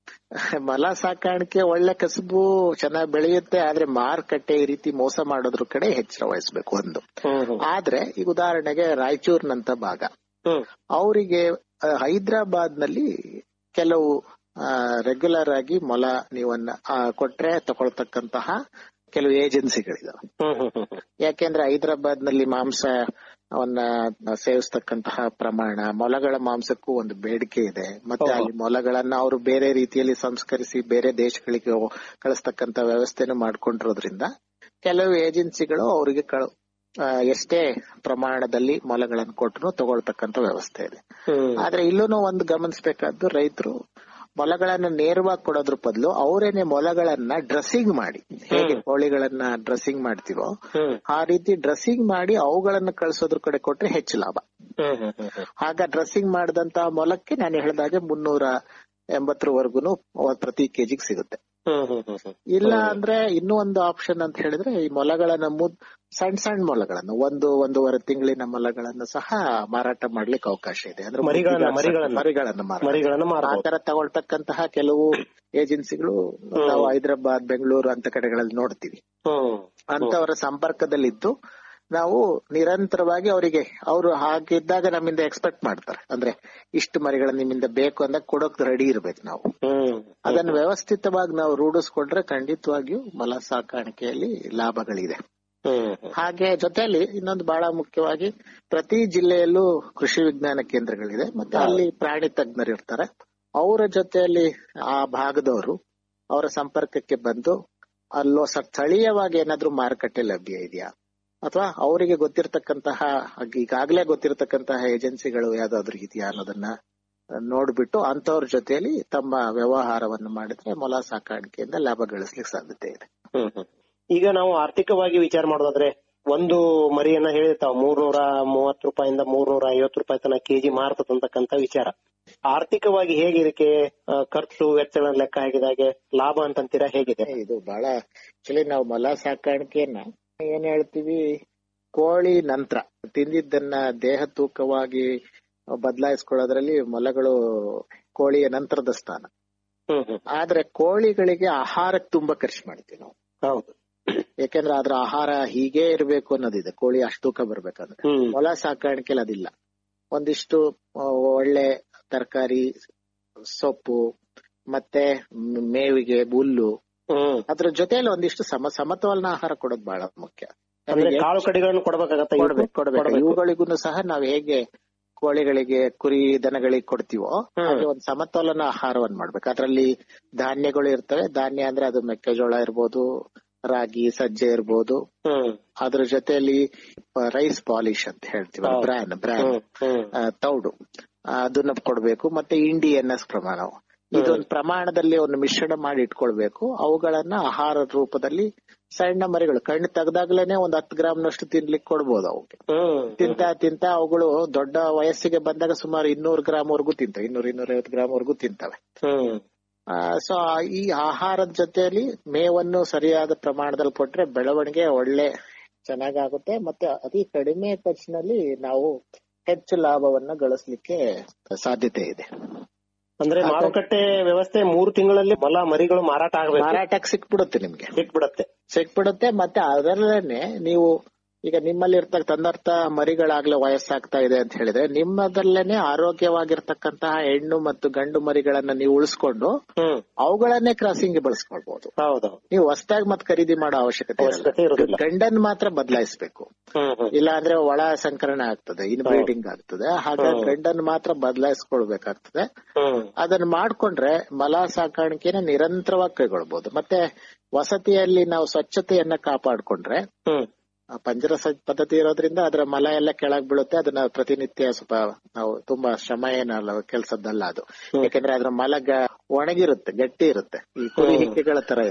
ಮಲ ಸಾಕಾಣಿಕೆ ಒಳ್ಳೆ ಕಸಬು ಚೆನ್ನಾಗಿ ಬೆಳೆಯುತ್ತೆ ಆದ್ರೆ ಮಾರುಕಟ್ಟೆ ಈ ರೀತಿ ಮೋಸ ಮಾಡೋದ್ರ ಕಡೆ ಎಚ್ಚರ ವಹಿಸ್ಬೇಕು ಒಂದು ಹ್ಮ್ ಹ್ಮ್ ಆದ್ರೆ ಈಗ ಉದಾಹರಣೆಗೆ ರಾಯಚೂರಿನಂತ ಭಾಗ ಹ್ಮ್ ಅವರಿಗೆ ಹೈದರಾಬಾದ್ ನಲ್ಲಿ ಕೆಲವು ರೆಗ್ಯುಲರ್ ಆಗಿ ಮೊಲ ನೀವನ್ನ ಆ, ಕೊಟ್ರೆ ತಗೊಳ್ತಕ್ಕಂತಹ ಕೆಲವು ಏಜೆನ್ಸಿಗಳಿದಾವೆ ಹ್ಮ್ ಹ್ಮ್ ಹ್ಮ್ ಹ್ಮ್ ಯಾಕೆಂದ್ರೆ ಹೈದರಾಬಾದ್ ನಲ್ಲಿ ಮಾಂಸವನ್ನ ಸೇವಿಸ್ತಕ್ಕಂತಹ ಪ್ರಮಾಣ ಮೊಲಗಳ ಮಾಂಸಕ್ಕೂ ಒಂದು ಬೇಡಿಕೆ ಇದೆ ಮತ್ತೆ ಅಲ್ಲಿ ಮೊಲಗಳನ್ನ ಅವರು ಬೇರೆ ರೀತಿಯಲ್ಲಿ ಸಂಸ್ಕರಿಸಿ ಬೇರೆ ದೇಶಗಳಿಗೆ ಹೋ- ಕಳಿಸ್ತಕ್ಕಂತ ವ್ಯವಸ್ಥೆನೂ ಮಾಡ್ಕೊಂಡಿರೋದ್ರಿಂದ ಕೆಲವು ಏಜೆನ್ಸಿಗಳು ಅವರಿಗೆ ಕಳ ಆ, ಎಷ್ಟೇ ಪ್ರಮಾಣದಲ್ಲಿ ಮೊಲಗಳನ್ನು ಕೊಟ್ಟರು ತಗೊಳ್ತಕ್ಕಂತ ವ್ಯವಸ್ಥೆ ಇದೆ ಹ್ಮ್ ಆದ್ರೆ ಇಲ್ಲೂ ಒಂದು ಗಮನಿಸಬೇಕಾದ್ದು ರೈತರು ಮೊಲಗಳನ್ನ ನೇರವಾಗಿ ಕೊಡೋದ್ರ ಬದಲು ಅವರೇನೆ ಮೊಲಗಳನ್ನ ಡ್ರೆಸ್ಸಿಂಗ್ ಮಾಡಿ ಹೇಗೆ ಕೋಳಿಗಳನ್ನ ಡ್ರೆಸ್ಸಿಂಗ್ ಮಾಡ್ತೀವೋ ಹ್ಮ್ ಆ ರೀತಿ ಡ್ರೆಸ್ಸಿಂಗ್ ಮಾಡಿ ಅವುಗಳನ್ನ ಕಳ್ಸೋದ್ರ ಕಡೆ ಕೊಟ್ರೆ ಹೆಚ್ಚು ಲಾಭ ಹ್ಮ್ ಹ್ಮ್ ಹ್ಮ್ ಹ್ಮ್ ಆಗ ಡ್ರೆಸ್ಸಿಂಗ್ ಮಾಡಿದಂತಹ ಮೊಲಕ್ಕೆ ನಾನು ಹೇಳಿದಾಗೆ ಮುನ್ನೂರ ಎಂಬತ್ತರವರೆಗೂ ಪ್ರತಿ ಕೆಜಿಗೆ ಸಿಗುತ್ತೆ ಹ್ಮ್ ಹ್ಮ್ ಹ್ಮ್ ಹ್ಮ್ ಇಲ್ಲ ಅಂದ್ರೆ ಇನ್ನೂ ಒಂದು ಆಪ್ಷನ್ ಅಂತ ಹೇಳಿದ್ರೆ ಈ ಮೊಲಗಳನ್ನ ಮುದ್ ಸಣ್ಣ ಸಣ್ಣ ಮೊಲಗಳನ್ನ ಒಂದು ಒಂದೂವರೆ ತಿಂಗಳಿನ ಮೊಲಗಳನ್ನ ಸಹ ಮಾರಾಟ ಮಾಡ್ಲಿಕ್ಕೆ ಅವಕಾಶ ಇದೆ ಅಂದ್ರೆ ಮರಿಗಳನ್ನ- ಮುದ್ದಿಗೆ ಮರಿಗಳನ್ನ- ಮರಿಗಳನ್ನ ಮಾರಾಟ ಮರಿಗಳನ್ನ ಆ ಮಾರಬಹುದು ತರ ತಗೊಳ್ತಕ್ಕಂತಹ ಕೆಲವು ಏಜೆನ್ಸಿಗಳು ನಾವು ಹೈದರಾಬಾದ್ ಬೆಂಗಳೂರು ಅಂತ ಕಡೆಗಳಲ್ಲಿ ನೋಡ್ತೀವಿ ಹ್ಮ್ ಅಂತವರ ಸಂಪರ್ಕದಲ್ಲಿದ್ದು ನಾವು ನಿರಂತರವಾಗಿ ಅವರಿಗೆ ಅವರು ಹಾಗಿದ್ದಾಗ ನಮ್ಮಿಂದ ಎಕ್ಸ್ಪೆಕ್ಟ್ ಮಾಡ್ತಾರೆ ಅಂದ್ರೆ ಇಷ್ಟು ಮರಿಗಳ ನಿಮ್ಮಿಂದ ಬೇಕು ಅಂದಾಗ ಕೊಡೋಕ್ ರೆಡಿ ಇರ್ಬೇಕು ನಾವು ಹ್ಮ್ ಅದನ್ನು ವ್ಯವಸ್ಥಿತವಾಗಿ ನಾವು ರೂಢಿಸ್ಕೊಂಡ್ರೆ ಖಂಡಿತವಾಗಿಯೂ ಮಲ ಸಾಕಾಣಿಕೆಯಲ್ಲಿ ಲಾಭಗಳಿದೆ ಹ್ಮ್ ಹ್ಮ್ ಹಾಗೆ ಜೊತೆಯಲ್ಲಿ ಇನ್ನೊಂದು ಬಹಳ ಮುಖ್ಯವಾಗಿ ಪ್ರತಿ ಜಿಲ್ಲೆಯಲ್ಲೂ ಕೃಷಿ ವಿಜ್ಞಾನ ಕೇಂದ್ರಗಳಿದೆ ಮತ್ತೆ ಅಲ್ಲಿ ಪ್ರಾಣಿ ತಜ್ಞರು ಇರ್ತಾರೆ ಅವರ ಜೊತೆಯಲ್ಲಿ ಆ ಭಾಗದವರು ಅವರ ಸಂಪರ್ಕಕ್ಕೆ ಬಂದು ಅಲ್ಲೋ ಸ- ಸ್ಥಳೀಯವಾಗಿ ಏನಾದ್ರೂ ಮಾರುಕಟ್ಟೆ ಲಭ್ಯ ಇದೆಯಾ ಅಥವಾ ಅವರಿಗೆ ಗೊತ್ತಿರತಕ್ಕಂತಹ ಈಗಾಗಲೇ ಗೊತ್ತಿರತಕ್ಕಂತಹ ಏಜೆನ್ಸಿಗಳು ಯಾವ್ದಾದ್ರು ಇದೆಯಾ ಅನ್ನೋದನ್ನ ನೋಡ್ಬಿಟ್ಟು ಅಂತವ್ರ ಜೊತೆಯಲ್ಲಿ ತಮ್ಮ ವ್ಯವಹಾರವನ್ನು ಮಾಡಿದ್ರೆ ಮೊಲ ಸಾಕಾಣಿಕೆಯಿಂದ ಲಾಭ ಗಳಿಸ್ಲಿಕ್ಕೆ ಸಾಧ್ಯತೆ ಇದೆ ಹ್ಮ್ ಹ್ಮ್. ಈಗ ನಾವು ಆರ್ಥಿಕವಾಗಿ ವಿಚಾರ ಮಾಡೋದಾದ್ರೆ ಒಂದು ಮರಿಯನ್ನ ಹೇಳಿರ್ತಾವ ಮೂರ್ನೂರ ಮೂವತ್ತು ರೂಪಾಯಿಂದ ಮೂರ್ನೂರ ಐವತ್ತು ರೂಪಾಯಿ ತನಕ ಕೆಜಿ ಮಾರ್ತದ ಅಂತಕ್ಕಂತ ವಿಚಾರ ಆರ್ಥಿಕವಾಗಿ ಹೇಗೆ ಇದಕ್ಕೆ ಆ, ಖರ್ಚು ವೆಚ್ಚಗಳನ್ನ ಲೆಕ್ಕ ಹಾಕಿದಾಗೆ ಲಾಭ ಅಂತಂತೀರಾ ಹೇಗಿದೆ ಇದು ಬಹಳ ಆಕ್ಚುಲಿ ನಾವು ಮೊಲ ಸಾಕಾಣಿಕೆಯನ್ನ ಏನ್ ಹೇಳ್ತೀವಿ ಕೋಳಿ ನಂತರ ತಿಂದಿದ್ದನ್ನ ದೇಹ ತೂಕವಾಗಿ ಬದಲಾಯಿಸ್ಕೊಳ್ಳೋದ್ರಲ್ಲಿ ಮೊಲಗಳು ಕೋಳಿಯ ನಂತರದ ಸ್ಥಾನ ಹ್ಮ್ ಹ್ಮ್ ಆದ್ರೆ ಕೋಳಿಗಳಿಗೆ ಆಹಾರಕ್ಕೆ ತುಂಬಾ ಖರ್ಚು ಮಾಡ್ತೀವಿ ನಾವು ಹೌದು ಯಾಕೆಂದ್ರೆ ಅದ್ರ ಆಹಾರ ಹೀಗೆ ಇರಬೇಕು ಅನ್ನೋದಿದೆ ಕೋಳಿ ಅಷ್ಟು ತೂಕ ಬರ್ಬೇಕಂದ್ರೆ ಹ್ಮ್ ಮೊಲ ಸಾಕಾಣಿಕೆಲಿ ಅದಿಲ್ಲ ಒಂದಿಷ್ಟು ಆ, ಒಳ್ಳೆ ತರಕಾರಿ ಸೊಪ್ಪು ಮತ್ತೆ ಮ್- ಮೇವಿಗೆ ಹುಲ್ಲು ಹ್ಮ್ ಅದ್ರ ಜೊತೆಯಲ್ಲಿ ಒಂದಿಷ್ಟು ಸಮ ಸಮತೋಲನ ಆಹಾರ ಕೊಡೋದು ಬಹಳ ಮುಖ್ಯ ಅಂದ್ರೆ ನಮಗೆ ಕಾಳು ಕಡಿಗಳನ್ನು ಕೊಡ್ಬೇಕಾಗತ್ತ ಕೊಡ್ಬೇಕು ಕೊಡ್ಬೇಕು ಇವುಗಳಿಗೂ ಸಹ ನಾವ್ ಹೇಗೆ ಕೋಳಿಗಳಿಗೆ ಕುರಿ ದನಗಳಿಗೆ ಕೊಡ್ತೀವೋ ಹ್ಮ್. ಹಾಗೆ ಒಂದು ಸಮತೋಲನ ಆಹಾರವನ್ನು ಮಾಡ್ಬೇಕು ಅದ್ರಲ್ಲಿ ಧಾನ್ಯಗಳು ಇರ್ತವೆ ಧಾನ್ಯ ಅಂದ್ರೆ ಅದು ಮೆಕ್ಕೆಜೋಳ ಇರ್ಬೋದು ರಾಗಿ ಸಜ್ಜೆ ಇರ್ಬೋದು ಹ್ಮ್ ಅದ್ರ ಜೊತೆಯಲ್ಲಿ ರೈಸ್ ಪಾಲಿಶ್ ಅಂತ ಹೇಳ್ತೀವಿ ಹೌದು. ಬ್ರಾನ್ ಬ್ರಾನ್ ಹ್ಮ್ ಹ್ಮ್ ಆ, ತೌಡು ಆ, ಅದನ್ನ ಕೊಡ್ಬೇಕು ಮತ್ತೆ ಇಂಡಿ ಎನ್ ಎಸ್ ಪ್ರಮಾಣ ಇದೊಂದು ಪ್ರಮಾಣದಲ್ಲಿ ಒಂದು ಮಿಶ್ರಣ ಮಾಡಿ ಇಟ್ಕೊಳ್ಬೇಕು ಅವುಗಳನ್ನ ಆಹಾರ ರೂಪದಲ್ಲಿ ಸಣ್ಣ ಮರಿಗಳು ಕಣ್ಣು ತೆಗ್ದಾಗ್ಲೇನೆ ಒಂದ್ ಹತ್ತು ಗ್ರಾಮ್ನಷ್ಟು ತಿನ್ಲಿಕ್ಕೆ ಕೊಡ್ಬೋದು ಅವಕ್ಕೆ ಹ್ಮ್ ತಿಂತ ತಿಂತ ಅವುಗಳು ದೊಡ್ಡ ವಯಸ್ಸಿಗೆ ಬಂದಾಗ ಸುಮಾರು ಇನ್ನೂರು ಗ್ರಾಮ್ ವರೆಗೂ ತಿಂತವೆ ಇನ್ನೂರ ಇನ್ನೂರೈವತ್ತು ಗ್ರಾಮ್ ವರೆಗೂ ತಿಂತವೆ ಹ್ಮ್ ಸೊ ಈ ಆಹಾರದ ಜೊತೆಯಲ್ಲಿ ಮೇವನ್ನು ಸರಿಯಾದ ಪ್ರಮಾಣದಲ್ಲಿ ಕೊಟ್ರೆ ಬೆಳವಣಿಗೆ ಒಳ್ಳೆ ಚೆನ್ನಾಗಾಗುತ್ತೆ ಮತ್ತೆ ಅತಿ ಕಡಿಮೆ ಖರ್ಚಿನಲ್ಲಿ ನಾವು ಹೆಚ್ಚು ಲಾಭವನ್ನ ಗಳಿಸ್ಲಿಕ್ಕೆ ಸಾಧ್ಯತೆ ಇದೆ ಅಂದ್ರೆ ಮಾರುಕಟ್ಟೆ ವ್ಯವಸ್ಥೆ ಮೂರು ತಿಂಗಳಲ್ಲಿ ಮೊಲ ಮರಿಗಳು ಮಾರಾಟ ಆಗ್ಬೇಕು ಮಾರಾಟಕ್ಕೆ ಸಿಕ್ಬಿಡುತ್ತೆ ನಿಮ್ಗೆ ಸಿಕ್ಬಿಡತ್ತೆ ಸಿಕ್ಬಿಡುತ್ತೆ ಮತ್ತೆ ಅದರಲ್ಲೇನೆ ನೀವು ಈಗ ನಿಮ್ಮಲ್ಲಿ ಇರ್ತಕ್ಕ ತಂದರ್ಥ ಮರಿಗಳಾಗ್ಲೇ ವಯಸ್ಸಾಗ್ತಾ ಇದೆ ಅಂತ ಹೇಳಿದ್ರೆ ನಿಮ್ಮದಲ್ಲೇನೆ ಆರೋಗ್ಯವಾಗಿರ್ತಕ್ಕಂತಹ ಹೆಣ್ಣು ಮತ್ತು ಗಂಡು ಮರಿಗಳನ್ನ ನೀವು ಉಳಿಸ್ಕೊಂಡು ಹ್ಮ್ ಅವುಗಳನ್ನೇ ಕ್ರಾಸಿಂಗ್ ಬಳಸ್ಕೊಳ್ಬಹುದು ಹೌದು ನೀವು ಹೊಸದಾಗಿ ಮತ್ತೆ ಖರೀದಿ ಮಾಡೋ ಅವಶ್ಯಕತೆ ಅವಶ್ಯಕತೆ ಇರಲ್ಲ ಇರೋದಿಲ್ಲ. ಗಂಡನ್ ಮಾತ್ರ ಬದಲಾಯಿಸಬೇಕು ಹ್ಮ್ ಹ್ಮ್ ಇಲ್ಲ ಅಂದ್ರೆ ಒಳ ಸಂಕರಣೆ ಆಗ್ತದೆ ಇನ್ ಬ್ರೀಡಿಂಗ್ ಆಗ್ತದೆ ಹಾಗಾಗಿ ಗಂಡನ್ ಮಾತ್ರ ಬದಲಾಯಿಸ್ಕೊಳ್ಬೇಕಾಗ್ತದೆ ಹ್ಮ್ ಅದನ್ನ ಮಾಡ್ಕೊಂಡ್ರೆ ಮಲ ಸಾಕಾಣಿಕೆನ ನಿರಂತರವಾಗಿ ಕೈಗೊಳ್ಬಹುದು ಮತ್ತೆ ವಸತಿಯಲ್ಲಿ ನಾವು ಸ್ವಚ್ಛತೆಯನ್ನ ಕಾಪಾಡ್ಕೊಂಡ್ರೆ ಹ್ಮ್ ಆ ಪಂಜರ ಸ- ಪದ್ಧತಿ ಇರೋದ್ರಿಂದ ಅದರ ಮಲ ಎಲ್ಲ ಕೆಳಗ್ ಬೀಳುತ್ತೆ ಅದನ್ನ ಪ್ರತಿನಿತ್ಯ ಸ್ವಲ್ಪ ನಾವು ತುಂಬಾ ಶ್ರಮ ಏನಲ್ಲ ಕೆಲಸದ್ದಲ್ಲ ಅದು ಯಾಕಂದ್ರೆ ಅದ್ರ ಮಲ ಗ- ಒಣಗಿರುತ್ತೆ ಗಟ್ಟಿ ಇರುತ್ತೆ ಈ ಕುರಿ ಹಿಕ್ಕೆಗಳ ತರ ಇರುತ್ತೆ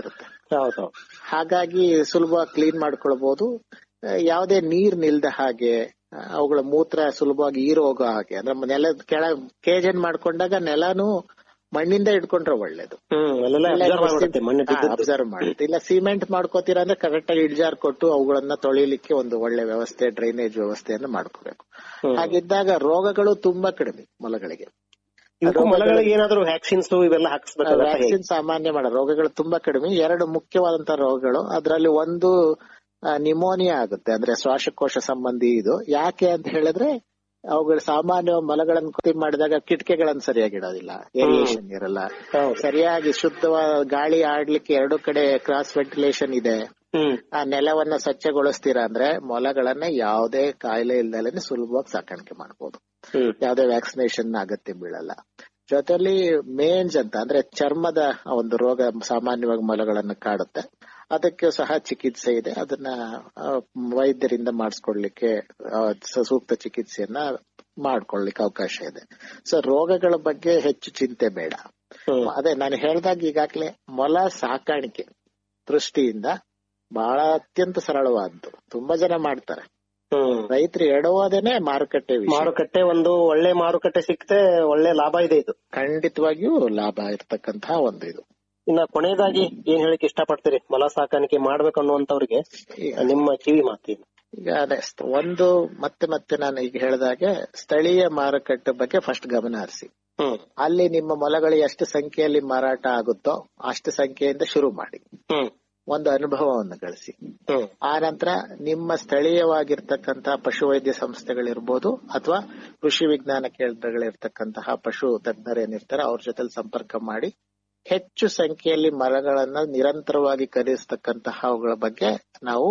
ಹೌದು ಹಾಗಾಗಿ ಸುಲಭವಾಗಿ ಕ್ಲೀನ್ ಮಾಡ್ಕೊಳ್ಬಹುದು ಆ, ಯಾವುದೇ ನೀರ್ ನಿಲ್ದ ಹಾಗೆ ಆ, ಅವುಗಳ ಮೂತ್ರ ಸುಲಭವಾಗಿ ಈರೋಗೋ ಹಾಗೆ ಅಂದ್ರೆ ನೆಲದ ಕೆಳ ಕೇಜನ್ ಮಾಡ್ಕೊಂಡಾಗ ನೆಲನು ಮಣ್ಣಿಂದ ಇಟ್ಕೊಂಡ್ರೆ ಒಳ್ಳೇದು ಹ್ಮ್ ಅಲ್ಲೆಲ್ಲ ಅಬ್ಸರ್ವ್ ಮಾಡ್ಬಿಡುತ್ತೆ ಮಣ್ಣು ಬಿದ್ದದ್ದು. ಅಬ್ಸರ್ವ್ ಮಾಡುತ್ತೆ ಇಲ್ಲ ಸಿಮೆಂಟ್ ಮಾಡ್ಕೋತೀರಾ ಅಂದ್ರೆ ಕರೆಕ್ಟ್ ಆಗಿ ಇಳ್ಜಾರ್ ಕೊಟ್ಟು ಅವುಗಳನ್ನ ತೊಳಿಲಿಕ್ಕೆ ಒಂದು ಒಳ್ಳೆ ವ್ಯವಸ್ಥೆ ಡ್ರೈನೇಜ್ ವ್ಯವಸ್ಥೆಯನ್ನು ಮಾಡ್ಕೋಬೇಕು ಹ್ಮ್. ಹಾಗಿದ್ದಾಗ ರೋಗಗಳು ತುಂಬಾ ಕಡಿಮೆ ಮೊಲಗಳಿಗೆ ಇವಕ್ಕೂ ಮೊಲಗಳಿಗೆ ಏನಾದ್ರು ವ್ಯಾಕ್ಸಿನ್ಸ್ ಇವೆಲ್ಲ ಹಾಕಿಸ್ಬೇಕಾಗತ್ತಾ ಹೇಗೆ? ವ್ಯಾಕ್ಸಿನ್ ಸಾಮಾನ್ಯ ಮಾಡ ರೋಗಗಳು ತುಂಬಾ ಕಡಿಮೆ ಎರಡು ಮುಖ್ಯವಾದಂತಹ ರೋಗಗಳು ಅದರಲ್ಲಿ ಒಂದು ನಿಮೋನಿಯಾ ಆಗುತ್ತೆ ಅಂದ್ರೆ ಶ್ವಾಸಕೋಶ ಸಂಬಂಧಿ ಇದು ಯಾಕೆ ಅಂತ ಹೇಳಿದ್ರೆ ಅವುಗಳು ಸಾಮಾನ್ಯ ಮಲಗಳನ್ನು ಕೃತಿ ಮಾಡಿದಾಗ ಕಿಟಕಿಗಳನ್ನು ಸರಿಯಾಗಿ ಇಡೋದಿಲ್ಲ ಏರಿಯೇಷನ್ ಇರಲ್ಲ ಹೌದು. ಸರಿಯಾಗಿ ಶುದ್ಧವಾದ ಗಾಳಿ ಆಡ್ಲಿಕ್ಕೆ ಎರಡು ಕಡೆ ಕ್ರಾಸ್ ವೆಂಟಿಲೇಷನ್ ಇದೆ ಹ್ಮ್ ಆ ನೆಲವನ್ನ ಸ್ವಚ್ಛಗೊಳಿಸ್ತೀರಾ ಅಂದ್ರೆ ಮೊಲಗಳನ್ನ ಯಾವುದೇ ಕಾಯಿಲೆ ಇಲ್ದಲೆ ಸುಲಭವಾಗಿ ಸಾಕಾಣಿಕೆ ಮಾಡಬಹುದು ಹ್ಮ್ ಯಾವುದೇ ವ್ಯಾಕ್ಸಿನೇಷನ್ ಅಗತ್ಯ ಬೀಳಲ್ಲ ಜೊತೆಲಿ ಮೇಂಜ್ ಅಂತ ಅಂದ್ರೆ ಚರ್ಮದ ಒಂದು ರೋಗ ಸಾಮಾನ್ಯವಾಗಿ ಮೊಲಗಳನ್ನ ಕಾಡುತ್ತೆ ಅದಕ್ಕೆ ಸಹ ಚಿಕಿತ್ಸೆ ಇದೆ ಅದನ್ನ ಆ, ವೈದ್ಯರಿಂದ ಮಾಡಿಸ್ಕೊಡ್ಲಿಕ್ಕೆ ಆ, ಸ- ಸೂಕ್ತ ಚಿಕಿತ್ಸೆಯನ್ನ ಮಾಡ್ಕೊಳ್ಳಿಕ್ಕೆ ಅವಕಾಶ ಇದೆ ಸೊ ರೋಗಗಳ ಬಗ್ಗೆ ಹೆಚ್ಚು ಚಿಂತೆ ಬೇಡ ಹ್ಮ್ ಅದೇ ನಾನು ಹೇಳ್ದಾಗ ಈಗಾಗ್ಲೇ ಮೊಲ ಸಾಕಾಣಿಕೆ ದೃಷ್ಟಿಯಿಂದ ಬಹಳ ಅತ್ಯಂತ ಸರಳವಾದ್ದು ತುಂಬಾ ಜನ ಮಾಡ್ತಾರೆ ಹ್ಮ್ ರೈತರು ಎಡವೋದೇನೆ ಮಾರುಕಟ್ಟೆ ವಿಷಯ ಮಾರುಕಟ್ಟೆ ಒಂದು ಒಳ್ಳೆ ಮಾರುಕಟ್ಟೆ ಸಿಕ್ತೆ ಒಳ್ಳೆ ಲಾಭ ಇದೆ ಇದು ಖಂಡಿತವಾಗಿಯೂ ಲಾಭ ಇರತಕ್ಕಂತಹ ಒಂದು ಇದು ಇನ್ನ ಕೊನೆಯದಾಗಿ ಏನ್ ಹೇಳಿಕ್ ಇಷ್ಟಪಡ್ತೀರಿ ಮೊಲ ಸಾಕಾಣಿಕೆ ಮಾಡ್ಬೇಕು ಅನ್ನುವಂತವ್ರಿಗೆ ನಿಮ್ಮ ಕಿವಿ ಮಾತು ಈಗ ಅದೇ st- ಒಂದು ಮತ್ತೆ ಮತ್ತೆ ನಾನು ಈಗ ಹೇಳಿದಾಗೆ ಸ್ಥಳೀಯ ಮಾರುಕಟ್ಟೆ ಬಗ್ಗೆ ಫಸ್ಟ್ ಗಮನ ಹರಿಸಿ ಹ್ಮ್ ಅಲ್ಲಿ ನಿಮ್ಮ ಮೊಲಗಳು ಎಷ್ಟು ಸಂಖ್ಯೆಯಲ್ಲಿ ಮಾರಾಟ ಆಗುತ್ತೋ ಅಷ್ಟು ಸಂಖ್ಯೆಯಿಂದ ಶುರು ಮಾಡಿ ಹ್ಮ್ ಒಂದು ಅನುಭವವನ್ನು ಗಳಿಸಿ ಹ್ಮ್ ಆ ನಂತರ ನಿಮ್ಮ ಸ್ಥಳೀಯವಾಗಿರ್ತಕ್ಕಂತಹ ಪಶುವೈದ್ಯ ಸಂಸ್ಥೆಗಳಿರ್ಬೋದು ಅಥವಾ ಕೃಷಿ ವಿಜ್ಞಾನ ಕೇಂದ್ರಗಳಿರ್ತಕ್ಕಂತಹ ಪಶು ತಜ್ಞರೇನಿರ್ತಾರೆ ಅವ್ರ ಜೊತೆ ಸಂಪರ್ಕ ಮಾಡಿ ಹೆಚ್ಚು ಸಂಖ್ಯೆಯಲ್ಲಿ ಮರಗಳನ್ನ ನಿರಂತರವಾಗಿ ಖರೀದಿಸ್ತಕ್ಕಂತಹ ಅವುಗಳ ಬಗ್ಗೆ ನಾವು